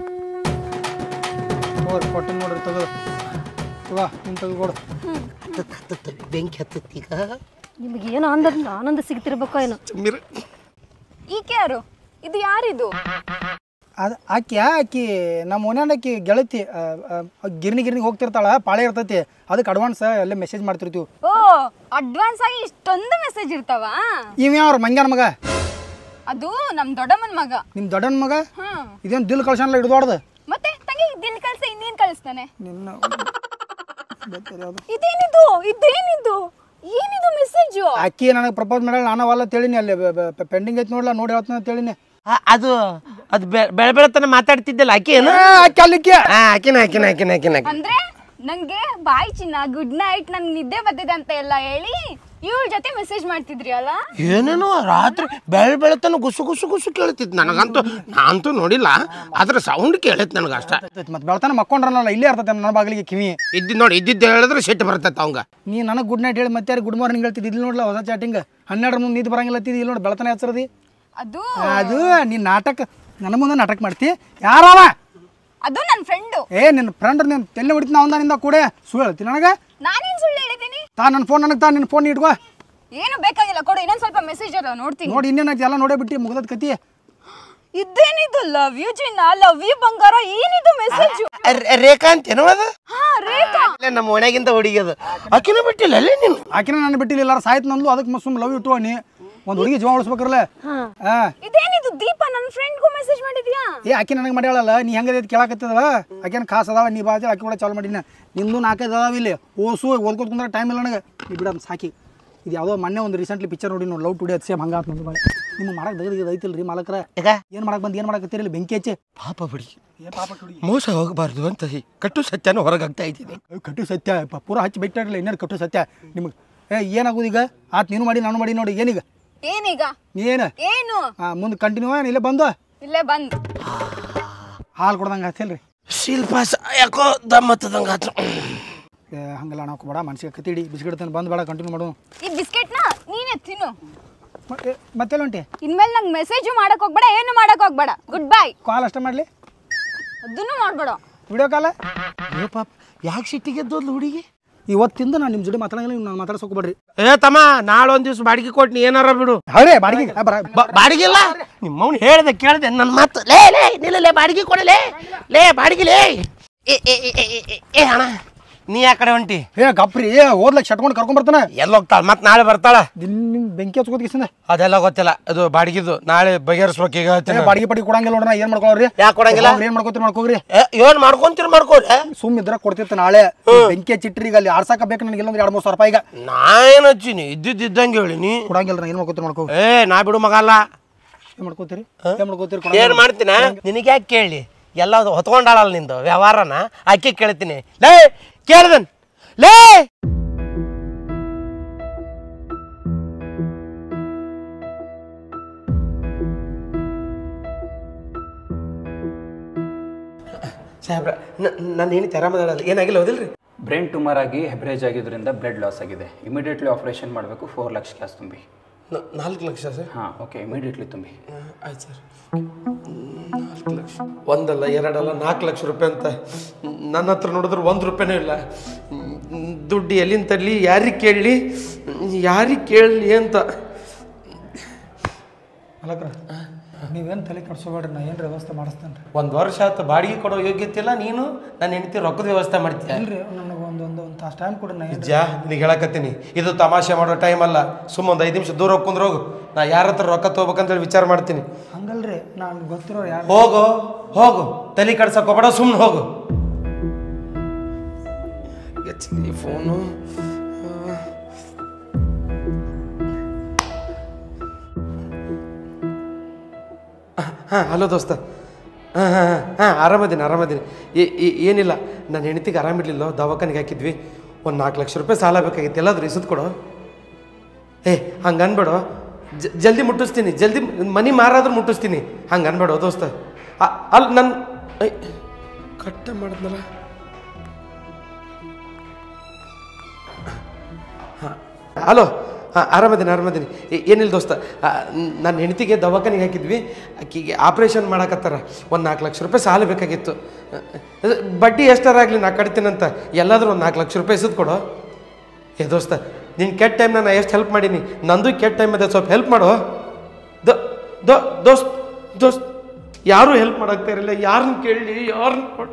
ತಗೋರಿ ಕೊಟ್ಟಿನ ನೋಡ್ರಿ ತಗೋ ತಗೋ ನಿನ್ನ ತೆಗೆದು ಕೊಡು ಬೆಂಕಿ ಹತ್ತತ್ತೀಗ ನಿಮಗೆ ಏನು ಅಂದ್ರ ಆನಂದ ಸಿಗ್ತಿರ್ಬೇಕೋ ಏನೋ ಈಕೆ ಯಾರು ಇದು ಯಾರಿದು ಅದು ಆಕಿ ಆಕಿ ನಮ್ಮ ಮನ್ಯಾನ ಆಕಿ ಗೆಳತಿ ಆ, ಆ, ಗಿರ್ನಿ ಗಿರ್ನಿಗೆ ಹೋಗ್ತಿರ್ತಾಳ ಪಾಳೆ ಇರ್ತೈತಿ ಅದಕ್ಕೆ ಅಡ್ವಾನ್ಸ್ ಅಲ್ಲೇ ಮೆಸೇಜ್ ಮಾಡ್ತಿರ್ತೀವಿ ಓ ಅಡ್ವಾನ್ಸ್ ಆಗಿ ಇಷ್ಟೊಂದು ಮೆಸೇಜ್ ಇರ್ತಾವ ಇವ್ ಯಾವ್ರ ಮಂಗ್ಯಾನ ಮಗ ಅದು ನಮ್ ದೊಡ್ಡಮ್ಮನ ಮಗ ನಿಮ್ಮ ದೊಡ್ಡನ ಮಗ ಹ್ಮ್ ಇದೇನು ದಿಲ್ ಕಳ್ಸಲ್ಲ ಹಿಡ್ದೋಡ್ದು ಮತ್ತೆ ತಂಗಿ ದಿಲ್ ಕಳ್ಸ ಇನ್ನೇನ್ ಕಳಿಸ್ತಾನೆ ನಿನ್ನ ಇದೇನಿದು ಇದೇನಿದು ಏನಿದು ಮೆಸೇಜು ಆಕಿ ನನಗೆ ಪ್ರಪೋಸ್ ಮಾಡಲ್ಲ ನಾನು ಅವಲ್ಲ ತಿಳಿನಿ ಅಲ್ಲಿ ಪೆಂಡಿಂಗ್ ಐತಿ ನೋಡ್ಲ ನೋಡಿ ಹೇಳ್ತಾನೆ ಅಂತ ಹೇಳಿನಿ ಅದು ಅದು ಬೆಳೆ ಬೆಳತನ ಮಾತಾಡ್ತಿದ್ದಲ್ಲ ಆಕೆ ಏನು ಆಕಿ ಅಲ್ಲಿಕ್ಕೆ ಹಾ ಆಕಿನ ಆಕಿನ ಆಕಿನ ಆಕಿನ ಆಕಿನ ಅಂದ್ರೆ ನಂಗೆ ಬಾಯ್ ಚಿನ್ನ ಗುಡ್ ನೈಟ್ ನಂಗೆ ನಿದ್ದೆ ಬರ್ತಿದೆ ಅಂತ ಎಲ್ಲ ಹೇಳಿ ಇವಳ ಜೊತೆ ಮೆಸೇಜ್ ಮಾಡ್ತಿದ್ರಿ ಅಲ್ಲ ಏನೇನೋ ರಾತ್ರಿ ಬೆಳ ಬೆಳತನ ಗುಸು ಗುಸು ಗುಸು ಕೇಳ್ತಿತ್ತು ನನಗಂತೂ ನಾನಂತೂ ನೋಡಿಲ್ಲ ಅದ್ರ ಸೌಂಡ್ ಕೇಳೈತೆ ನನಗೆ ಅಷ್ಟ ಮತ್ತೆ ಬೆಳ್ತಾನ ಮಕ್ಕೊಂಡ್ರಲ್ಲ ಇಲ್ಲೇ ಇರ್ತೈತೆ ನನ್ನ ಬಾಗಿಲಿಗೆ ಕಿವಿ ಇದ್ದು ನೋಡಿ ಇದ್ದಿದ್ದು ಹೇಳಿದ್ರೆ ಸಿಟ್ಟು ಬರ್ತೈತೆ ಅವಂಗ ನೀ ನನಗೆ ಗುಡ್ ನೈಟ್ ಹೇಳಿ ಮತ್ತೆ ಯಾರು ಗುಡ್ ಮಾರ್ನಿಂಗ್ ಹೇಳ್ತಿದ್ದು ಇಲ್ಲಿ ನೋಡ್ಲ ಹೊಸ ಚಾಟಿಂಗ್ ಹನ್ನೆರಡು ಮುಂದೆ ನಿಂತು ಬರಂಗಿಲ್ಲ ಇಲ್ಲಿ ನೋಡಿ ಬೆಳತನ ಹಚ್ಚರದಿ ಅದು ಅದು ನೀನು ನಾಟಕ ನನ್ನ ಮುಂದೆ ನಾಟಕ ಮಾಡ್ತಿ ಯಾರವ ಅದು ನನ್ನ ಫ್ರೆಂಡು ಏ ನಿನ್ನ ಫ್ರೆಂಡ್ ನೀನು ತೆಲ್ಲೆ ಹೊಡಿತೀನಿ ಅವನಿಂದ ಕೂಡ ಸುಳ್ಳು ಹೇಳ್ತೀನಿ ನನಗೆ ನಾನೇನ್ ಸುಳ್ಳು ಹೇಳಿದ್ದೀನಿ ತಾ ನನ್ನ ಫೋನ್ ನನಗೆ ತಾ ನಿನ್ನ ಫೋನ್ ಇಟ್ಕೋ ಏನು ಬೇಕಾಗಿಲ್ಲ ಕೊಡು ಇನ್ನೊಂದ್ ಸ್ವಲ್ಪ ಮೆಸೇಜ್ ಅದ ನೋಡ್ತೀನಿ ನೋಡಿ ಇನ್ನೇನಾಯ್ತು ಎಲ್ಲ ನೋಡೇ ಬಿಟ್ಟು ಮುಗ್ದದ ಕತಿ ಇದೇನಿದು ಲವ್ ಯು ಜಿನ್ನ ಲವ್ ಯು ಬಂಗಾರ ಏನಿದು ಮೆಸೇಜ್ ರೇಖಾ ಅಂತೇನೋ ಅದು ಹಾ ರೇಖಾ ಅಲ್ಲೇ ನಮ್ಮ ಓಣ್ಯಾಗಿಂದ ಹುಡುಗಿಯದು ಆಕಿನ ಬಿಟ್ಟಿಲ್ಲ ಅಲ್ಲೇ ನೀನು ಆಕಿನ ನಾನು ಬಿಟ್ಟಿಲ್ಲ ಎಲ್ಲಾರು ಸಾಯ್ತು ನಂದು ಅದಕ್ಕೆ ಸುಮ್ಮನೆ ಲವ್ ಇಟ್ಟು ನೀ ಒಂದು ಹುಡುಗಿ ಜೀವ ಉಳಿಸ್ಬೇಕ್ರಲ್ಲ ಹಾ ಇದೇನಿದು ದೀಪ ನನ್ನ ಫ್ರೆಂಡ್ಗೂ ಮೆಸೇಜ್ ಮಾಡಿದ್ಯಾ ಏ ಆಕಿ ನನಗೆ ಮಾಡ್ಯಾಳಲ್ಲ ನೀ ಹೆಂಗದ ಕೇಳಾಕತ್ತದಲ್ಲ ಆಕಿನ ಖಾಸ್ ಅದಾವ ನೀ ಬಾಜಿ ಆಕಿ ಕೂಡ ಚಾಲು ಮಾಡಿನ ನಿಂದು ನಾಲ್ಕೈದು ಅದಾವ ಇಲ್ಲಿ ಓಸು ಓದ್ಕೊತ ಕುಂದ್ರೆ ಟೈಮ್ ಇಲ್ಲ ನನಗೆ ಈ ಬಿಡಮ್ ಸಾಕಿ ಇದು ಯಾವುದೋ ಮೊನ್ನೆ ಒಂದು ರೀಸೆಂಟ್ಲಿ ಪಿಕ್ಚರ್ ನೋಡಿ ನೋಡಿ ಲವ್ ಟುಡೇ ಅದು ಸೇಮ್ ಹಂಗಾತ್ ನಂದು ಮಾಡಿ ನಿಮ್ಮ ಮಾಡಕ್ಕೆ ದಗದ ಐತಿಲ್ಲ ರೀ ಮಾಲಕರ ಈಗ ಏನು ಮಾಡಕ್ಕೆ ಬಂದು ಏನು ಮಾಡಕತ್ತೀರಿ ಬೆಂಕಿ ಹಚ್ಚಿ ಪಾಪ ಬಿಡಿ ಏ ಪಾಪ ಹುಡುಗಿ ಮೋಸ ಹೋಗಬಾರ್ದು ಅಂತ ಹಿ- ಕಟ್ಟು ಸತ್ಯನೂ ಹೊರಗಾಗ್ತಾ ಇದ್ದೀನಿ ಕಟ್ಟು ಸತ್ಯ ಪ- ಪೂರ ಹಚ್ಚಿ ಬಿಟ್ಟಿರಲಿಲ್ಲ ಇನ್ನೇನು ಕಟ್ಟು ಸತ್ಯ ನಿಮಗೆ ಏ ಏನಾಗೋದು ಈಗ ಆತ್ ನೀನು ಮಾಡಿ ನಾನು ಮಾಡಿ ನೋಡಿ ಏನೀಗ ಏನೀಗ ಏನು ಏನು ಹಾಂ ಮುಂದೆ ಕಂಟಿನ್ಯೂ ಏನು ಇಲ್ಲೇ ಬಂದು ಇಲ್ಲೇ ಬಂದ್ ಹಾಲು ಕೊಡ್ದಂಗೆ ಆತಿಲ್ಲ ರೀ ಶಿಲ್ಪ ಯಾಕೋ ದಮ್ಮತ್ತದಂಗ ಆತು ಏ ಹಂಗೆಲ್ಲ ನಾವು ಬೇಡ ಮನ್ಸಿಗೆ ಕತ್ತಿಡಿ ಬಿಸ್ಕಿಟ್ ತಂದು ಬಂದು ಬೇಡ ಕಂಟಿನ್ಯೂ ಮಾಡು ಈ ಬಿಸ್ಕೆಟ್ನ ನೀನೇ ತಿನ್ನು ಮ- ಏ, ಮತ್ತೆಲ್ಲ ಹೊಂಟಿ ಇನ್ಮೇಲೆ ನಂಗೆ ಮೆಸೇಜು ಮಾಡಕ್ ಹೋಗ್ಬೇಡ ಏನು ಮಾಡಕ್ ಹೋಗ್ಬೇಡ ಗುಡ್ ಬೈ ಕಾಲ್ ಅಷ್ಟೇ ಮಾಡಲಿ ಅದನ್ನು ಮಾಡ್ಬೇಡ ವಿಡಿಯೋ ಕಾಲ ಏ ಪಾಪ ಯಾಕೆ ಸಿಟ್ಟಿಗೆ ಎದ್ದೋದ್ಲು ಹುಡುಗಿ ಇವತ್ತಿಂದ ನಾನು ನಿಮ್ಮ ಜೋಡಿ ಮಾತಾಡಂಗಿಲ್ಲ ನೀವು ನಾನು ಮಾತಾಡ್ಸೋಕೆ ಬಿಡ್ರಿ ಏ ತಮ್ಮ ನಾಳೆ ಒಂದ್ ದಿವ್ಸ ಬಾಡಿಗೆ ಕೊಟ್ಟು ನೀ ಏನಾರ ಬಿಡು ಹೌದೇ ಬಾಡಿಗೆ ಆ, ಬರ ಬ- ಬಾಡಿಗೆ ಇಲ್ಲ ನಿಮ್ಮವ್ನು ಹೇಳ್ದೆ ಕೇಳ್ದೆ ನನ್ನ ಮಾತು ಲೇ ಲೇ ನಿಲ್ಲಲೇ ಬಾಡಿಗೆ ಕೊಡಲೇ ಲೇ ಬಾಡಿಗೆ ಲೇ ಏ ಏ ಏ, ಏ, ಏ, ಏ ಅಣ್ಣ ನೀ ಆ ಕಡೆ ಹೊಂಟಿ ಏ ಗಪ್ರಿ ಏ ಓದ್ಲಕ್ಕೆ ಶಟ್ಕೊಂಡು ಕರ್ಕೊಂಡ್ ಬರ್ತಾನೆ ಎಲ್ಲಿ ಹೋಗ್ತಾಳ ಮತ್ತೆ ನಾಳೆ ಬರ್ತಾಳ ನಿಮ್ಮ ಬೆಂಕಿ ಹಚ್ಕೋದ್ ಕಿಸಿಂದ ಅದೆಲ್ಲ ಗೊತ್ತಿಲ್ಲ ಅದು ಬಾಡಿಗೆದು ನಾಳೆ ಬಗೆಹರಿಸ್ಬೇಕು ಈಗ ಹೇಳ್ತೀನಿ. ಬಾಡಿಗೆ ಪಡಿ ಕೊಡಂಗಿಲ್ಲ ನೋಡ್ರಿ ಏನು ಮಾಡ್ಕೊಳ್ರಿ ಯಾಕ್ ಕೊಡಂಗಿಲ್ಲ? ಏನು ಮಾಡ್ಕೋತೀರಿ ಮಾಡ್ಕೋಗ್ರಿ ಏ, ಏನ್ ಮಾಡ್ಕೊಂತೀರ ಮಾಡ್ಕೋರಿ ಸುಮ್ ಇದ್ರ ಕೊಡ್ತಿತ್ತು ನಾಳೆ ಬೆಂಕಿ ಹಚ್ಚಿಟ್ರಿ ಈಗ ಅಲ್ಲಿ ಆರ್ಸಾಕ ಬೇಕು ನನಗೆ ಇಲ್ಲೊಂದು ಎರಡು ಮೂರು ಸಾವಿರ ರೂಪಾಯಿ ಈಗ ನಾ ಏನ್ ಹಚ್ಚಿನಿ ಇದ್ದಿದ್ದಂಗೆ ಹೇಳಿನಿ ಕೊಡಂಗಿಲ್ಲ ಏನು ಮಾಡ್ಕೋತೀರಿ ಮಾಡ್ಕೋ ಏ ನಾ ಬಿಡು ಮಗ ಅಲ್ಲ ಏನು ಮಾಡ್ಕೋತೀರಿ ಏನು ಮಾಡ್ಕೋತೀರಿ ಏನ್ ಮಾಡ್ತೀನ ನಿನಗೆ ಯಾಕೆ ಕೇಳಿ ಎಲ್ಲ ಹೊತ್ಕೊಂಡಾಳಲ್ಲ ನಿಂದು ವ್ಯವಹಾರನ ಆಕೆ ಕೇಳ್ತೀನಿ ಲೇ ಕೇಳ್ದನ್ ಲೇ ಸಾಹೇಬ್ರ ನನ್ನ ಹೆಂಡತಿ ಆರಾಮದಾಳಲ್ಲ ಏನಾಗಿಲ್ಲ ಹೌದಿಲ್ರಿ ಬ್ರೈನ್ ಟ್ಯೂಮರ್ ಆಗಿ ಹೆಬ್ರೇಜ್ ಆಗಿದ್ದರಿಂದ ಬ್ಲಡ್ ಲಾಸ್ ಆಗಿದೆ ಇಮಿಡಿಯೇಟ್ಲಿ ಆಪರೇಷನ್ ಮಾಡಬೇಕು ಫೋರ್ ಲಕ್ಷ ಕ್ಯಾಶ್ ತುಂಬಿ ನಾಲ್ಕು ಲಕ್ಷ ಸರ್ ಹಾಂ ಓಕೆ ಇಮಿಡಿಯೇಟ್ಲಿ ತುಂಬಿ ಆಯ್ತು ಸರ್ ನಾಲ್ಕು ಲಕ್ಷ ಒಂದಲ್ಲ ಎರಡಲ್ಲ ನಾಲ್ಕು ಲಕ್ಷ ರೂಪಾಯಿ ಅಂತ ನನ್ನ ಹತ್ರ ನೋಡಿದ್ರೆ ಒಂದು ರೂಪಾಯಿನೂ ಇಲ್ಲ ದುಡ್ಡು ಎಲ್ಲಿಂದ ತರಲಿ ಯಾರಿಗೆ ಕೇಳಲಿ ಯಾರಿಗೆ ಕೇಳಲಿ ಅಂತ ಅಲ್ಲಕ್ರ ನೀವೇನು ತಲೆ ಕಟ್ಸೋಬೇಡ್ರಿ ನಾ ಏನು ವ್ಯವಸ್ಥೆ ಮಾಡಿಸ್ತೇನೆ ರೀ ಒಂದು ವರ್ಷ ಆಯ್ತು ಬಾಡಿಗೆ ಕೊಡೋ ಯೋಗ್ಯತೆ ಇಲ್ಲ ನೀನು ನನ್ನ ಹೆಂಡತಿ ರೊಕ್ಕದ ವ್ಯವಸ್ಥೆ ಮಾಡ್ತೀಯ ಇಲ್ರಿ ನನಗೆ ಒಂದು ಒಂದು ಒಂದು ತಾಸು ಟೈಮ್ ಕೊಡ್ರಿ ನಾ ಏನು ಜಾ ನಿನಗೆ ಹೇಳಕತ್ತೀನಿ ಇದು ತಮಾಷೆ ಮಾಡೋ ಟೈಮ್ ಅಲ್ಲ ಸುಮ್ಮ ಒಂದು ಐದು ನಿಮಿಷ ದೂರ ಹೋಗ್ಕೊಂಡ್ರೆ ಹೋಗು ನಾ ಯಾರ ಹತ್ರ ರೊಕ್ಕ ತೊಗೋಬೇಕಂತೇಳಿ ವಿಚಾರ ಮಾಡ್ತೀನಿ ಹಂಗಲ್ರಿ ನಾನು ಗೊತ್ತಿರೋ ಯಾರು ಹೋಗು ಹೋಗು ತಲೆ ಕಡ್ಸಕ್ ಹೋಗ್ಬೇಡ ಸುಮ್ಮನೆ ಹೋಗು ಎತ್ತಿ ಫೋನು ಹಾಂ ಹಲೋ ದೋಸ್ತ ಹಾಂ ಹಾಂ ಹಾಂ ಹಾಂ ಆರಾಮದೀನಿ ಆರಾಮದೀನಿ ಏ- ಏ- ಏನಿಲ್ಲ ನನ್ನ ಹೆಂಡತಿಗೆ ಆರಾಮಿರ್ಲಿಲ್ಲ ದವಾಖಾನಿಗೆ ಹಾಕಿದ್ವಿ ಒಂದು ನಾಲ್ಕು ಲಕ್ಷ ರೂಪಾಯಿ ಸಾಲ ಬೇಕಾಗಿತ್ತು ಎಲ್ಲಾದ್ರೂ ಇಸದ್ ಕೊಡು ಏ ಹಂಗೆ ಅನ್ಬೇಡ ಜ- ಜಲ್ದಿ ಮುಟ್ಟಿಸ್ತೀನಿ ಜಲ್ದಿ ಮನಿ ಮಾರಾದ್ರೂ ಮುಟ್ಟಿಸ್ತೀನಿ ಹಂಗೆ ಅನ್ಬೇಡ ದೋಸ್ತ ಅಲ್ಲಿ ನನ್ನ ಕಟ್ಟ ಮಾಡಿದ್ನಲ್ಲ ಹಾಂ ಹಲೋ ಹಾಂ ಆರಾಮದೀನಿ ಆರಾಮದೀನಿ ಏ- ಏನಿಲ್ಲ ದೋಸ್ತ ನನ್ನ ಹೆಂಡತಿಗೆ ದವಾಖಾನಿಗೆ ಹಾಕಿದ್ವಿ ಆಕಿಗೆ ಆಪ್ರೇಷನ್ ಮಾಡಕತ್ತಾರ ಒಂದು ನಾಲ್ಕು ಲಕ್ಷ ರೂಪಾಯಿ ಸಾಲ ಬೇಕಾಗಿತ್ತು ಅಹ್, ಬಡ್ಡಿ ಎಷ್ಟಾರಾಗಲಿ ನಾ ಕಟ್ತೀನಂತ ಎಲ್ಲಾದ್ರೂ ಒಂದು ನಾಲ್ಕು ಲಕ್ಷ ರೂಪಾಯಿ ಇಸದ್ ಕೊಡು ಏ ದೋಸ್ತ ನಿನ್ನ ಕೆಟ್ಟ ಟೈಮ್ನ ನಾ ಎಷ್ಟು ಹೆಲ್ಪ್ ಮಾಡೀನಿ ನಂದು ಕೆಟ್ಟ ಟೈಮ್ ಅದ ಸ್ವಲ್ಪ ಹೆಲ್ಪ್ ಮಾಡು ದೋ ದೋ ದೋಸ್ತ್ ದೋಸ್ತ್ ಯಾರೂ ಹೆಲ್ಪ್ ಮಾಡಾಕ್ತಾ ಇರಲಿಲ್ಲ ಯಾರನ್ನ ಕೇಳಲಿ ಯಾರನ್ನ ಕೊಡ್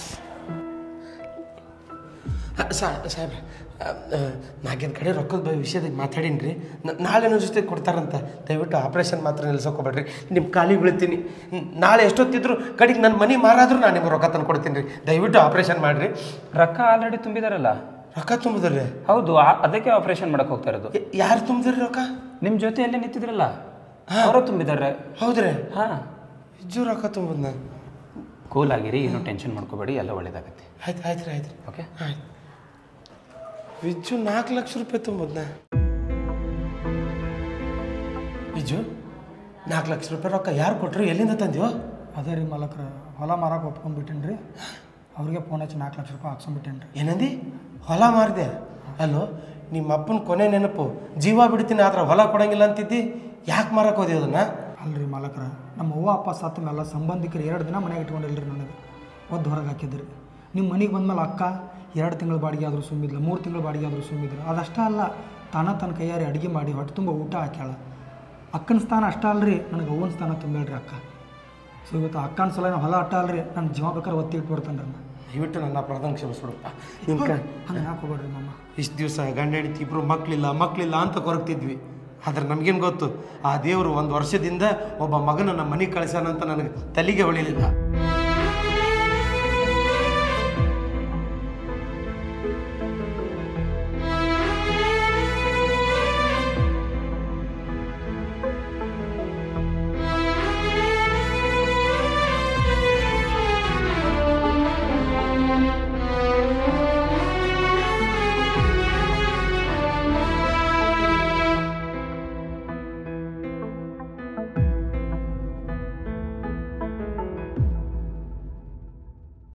ಸಾಹೇಬ್ರೆ ನಾಲ್ಕೈದು ಕಡೆ ರೊಕ್ಕದ ಬ- ವಿಷಯದಾಗ ಮಾತಾಡೀನಿ ರೀ ನಾಳೆ ನನ್ನ ಜೊತೆ ಕೊಡ್ತಾರಂತ ದಯವಿಟ್ಟು ಆಪ್ರೇಷನ್ ಮಾತ್ರ ನಿಲ್ಸೋಕೋಬೇಡ್ರಿ ನಿಮ್ಮ ಕಾಲಿಗೆ ಬೀಳ್ತೀನಿ ನ್- ನಾಳೆ ಎಷ್ಟೊತ್ತಿದ್ರು ಕಡೆಗೆ ನನ್ನ ಮನೆ ಮಾರಾದ್ರೂ ನಾನು ನಿಮ್ಗೆ ರೊಕ್ಕ ತಂದು ಕೊಡ್ತೀನಿ ರೀ ದಯವಿಟ್ಟು ಆಪ್ರೇಷನ್ ಮಾಡಿರಿ ರೊಕ್ಕ ಆಲ್ರೆಡಿ ತುಂಬಿದಾರಲ್ಲ ರೊಕ್ಕ ತುಂಬಿದ್ರಿ ಹೌದು ಆ- ಅದಕ್ಕೆ ಆಪರೇಷನ್ ಮಾಡಕ್ ಹೋಗ್ತಾ ಇರೋದು ಯಾರು ತುಂಬಿದ್ರಿ ರೊಕ್ಕ ನಿಮ್ಮ ಜೊತೆಯಲ್ಲೇ ನಿಂತಿದ್ರಲ್ಲ ಅವರು ತುಂಬಿದ್ದಾರೆ ಹೌದ್ರಿ ಹಾಂ ಇಜ್ಜು ರೊಕ್ಕ ತುಂಬದ್ನ ಕೂಲ್ ಆಗಿರಿ ಏನು ಟೆನ್ಷನ್ ಮಾಡ್ಕೋಬೇಡಿ ಎಲ್ಲ ಒಳ್ಳೇದಾಗತ್ತೆ ಆಯ್ತು ಆಯ್ತು ರೀ ಆಯ್ತು ರೀ ಓಕೆ ಆಯ್ತು ವಿಜ್ಜು ನಾಲ್ಕು ಲಕ್ಷ ರೂಪಾಯಿ ತುಂಬದ್ನ ಬಿಜು ನಾಲ್ಕು ಲಕ್ಷ ರೂಪಾಯಿ ರೊಕ್ಕ ಯಾರು ಕೊಟ್ಟರು ಎಲ್ಲಿಂದ ತಂದ್ಯೋ ಅದೇ ರೀ ಮಾಲಕ್ರ ಹೊಲ ಮಾರಕ್ಕೆ ಒಪ್ಕೊಂಡ್ಬಿಟ್ಟೇನಿ ರೀ ಅವ್ರಿಗೆ ಫೋನ್ ಹಚ್ಚಿ ನಾಲ್ಕು ಲಕ್ಷ ರೂಪಾಯಿ ಹಾಕ್ಸ್ಕೊಂಡ್ಬಿಟ್ಟೇನಿ ರೀ ಏನಂದಿ ಹೊಲ ಮಾರಿದೆ ಅಲ್ಲೋ ನಿಮ್ಮ ಅಪ್ಪನ ಕೊನೆ ನೆನಪು ಜೀವ ಬಿಡ್ತೀನಿ ಆದ್ರೆ ಹೊಲ ಕೊಡಂಗಿಲ್ಲ ಅಂತಿದ್ದಿ ಯಾಕೆ ಮಾರಕ್ಕೆ ಹೋದಿ ಅದನ್ನ ಅಲ್ರಿ ಮಾಲಕ್ರ ನಮ್ಮ ಅವ್ವ ಅಪ್ಪ ಸತ್ತ ಮೇಲೆ ಸಂಬಂಧಿಕರು ಎರಡು ದಿನ ಮನೆಗೆ ಇಟ್ಕೊಂಡಿಲ್ರಿ ನನಗೆ ಒದ್ದು ಹೊರಗೆ ಹಾಕಿದ್ರಿ ನಿಮ್ಮ ಮನೆಗೆ ಬಂದ್ಮೇಲೆ ಅಕ್ಕ ಎರಡು ತಿಂಗಳ ಬಾಡಿಗೆ ಆದರೂ ಸುಮ್ಮಿದ್ಲು ಮೂರು ತಿಂಗಳ ಬಾಡಿಗೆ ಆದರೂ ಸುಮ್ಮಿದ್ರು ಅದಷ್ಟೇ ಅಲ್ಲ ತಾನ ತನ್ನ ಕೈಯಾರಿ ಅಡುಗೆ ಮಾಡಿ ಹೊಟ್ಟೆ ತುಂಬ ಊಟ ಹಾಕ್ಯಾಳ ಅಕ್ಕನ ಸ್ಥಾನ ಅಷ್ಟೇ ಅಲ್ರಿ ನನಗೆ ಅವ್ವನ ಸ್ಥಾನ ತುಂಬೇಳ್ರಿ ಅಕ್ಕ ಸೊ ಇವತ್ತು ಅಕ್ಕನ ಸಲ ಹೊಲ ಅಟ್ಟ ಅಲ್ರಿ ನನ್ನ ಜೀವ ಬೇಕಾದ್ರೆ ಒತ್ತಿ ಇಟ್ಬಿಡ್ತಾನೆ ರೀ ದಯವಿಟ್ಟು ನನ್ನ ಅಪರಾಧ ಕ್ಷಮಿಸ್ಬಿಡಪ್ಪ ನಿನ್ ಕ ಹಂಗೆ ಯಾಕೆ ಹೋಗ್ಬೇಡ್ರಿ ಮಮ್ಮ ಇಷ್ಟು ದಿವಸ ಗಂಡ ಹೆಂಡತಿ ಇಬ್ಬರು ಮಕ್ಕಳಿಲ್ಲ ಮಕ್ಕಳಿಲ್ಲ ಅಂತ ಕೊರಗ್ತಿದ್ವಿ ಆದ್ರೆ ನಮಗೇನು ಗೊತ್ತು ಆ ದೇವರು ಒಂದು ವರ್ಷದಿಂದ ಒಬ್ಬ ಮಗನ ನಮ್ಮ ಮನೆಗೆ ಕಳಿಸ್ಯಾನಂತ ನನಗೆ ತಲೆಗೆ ಹೊಳಿಲಿಲ್ಲ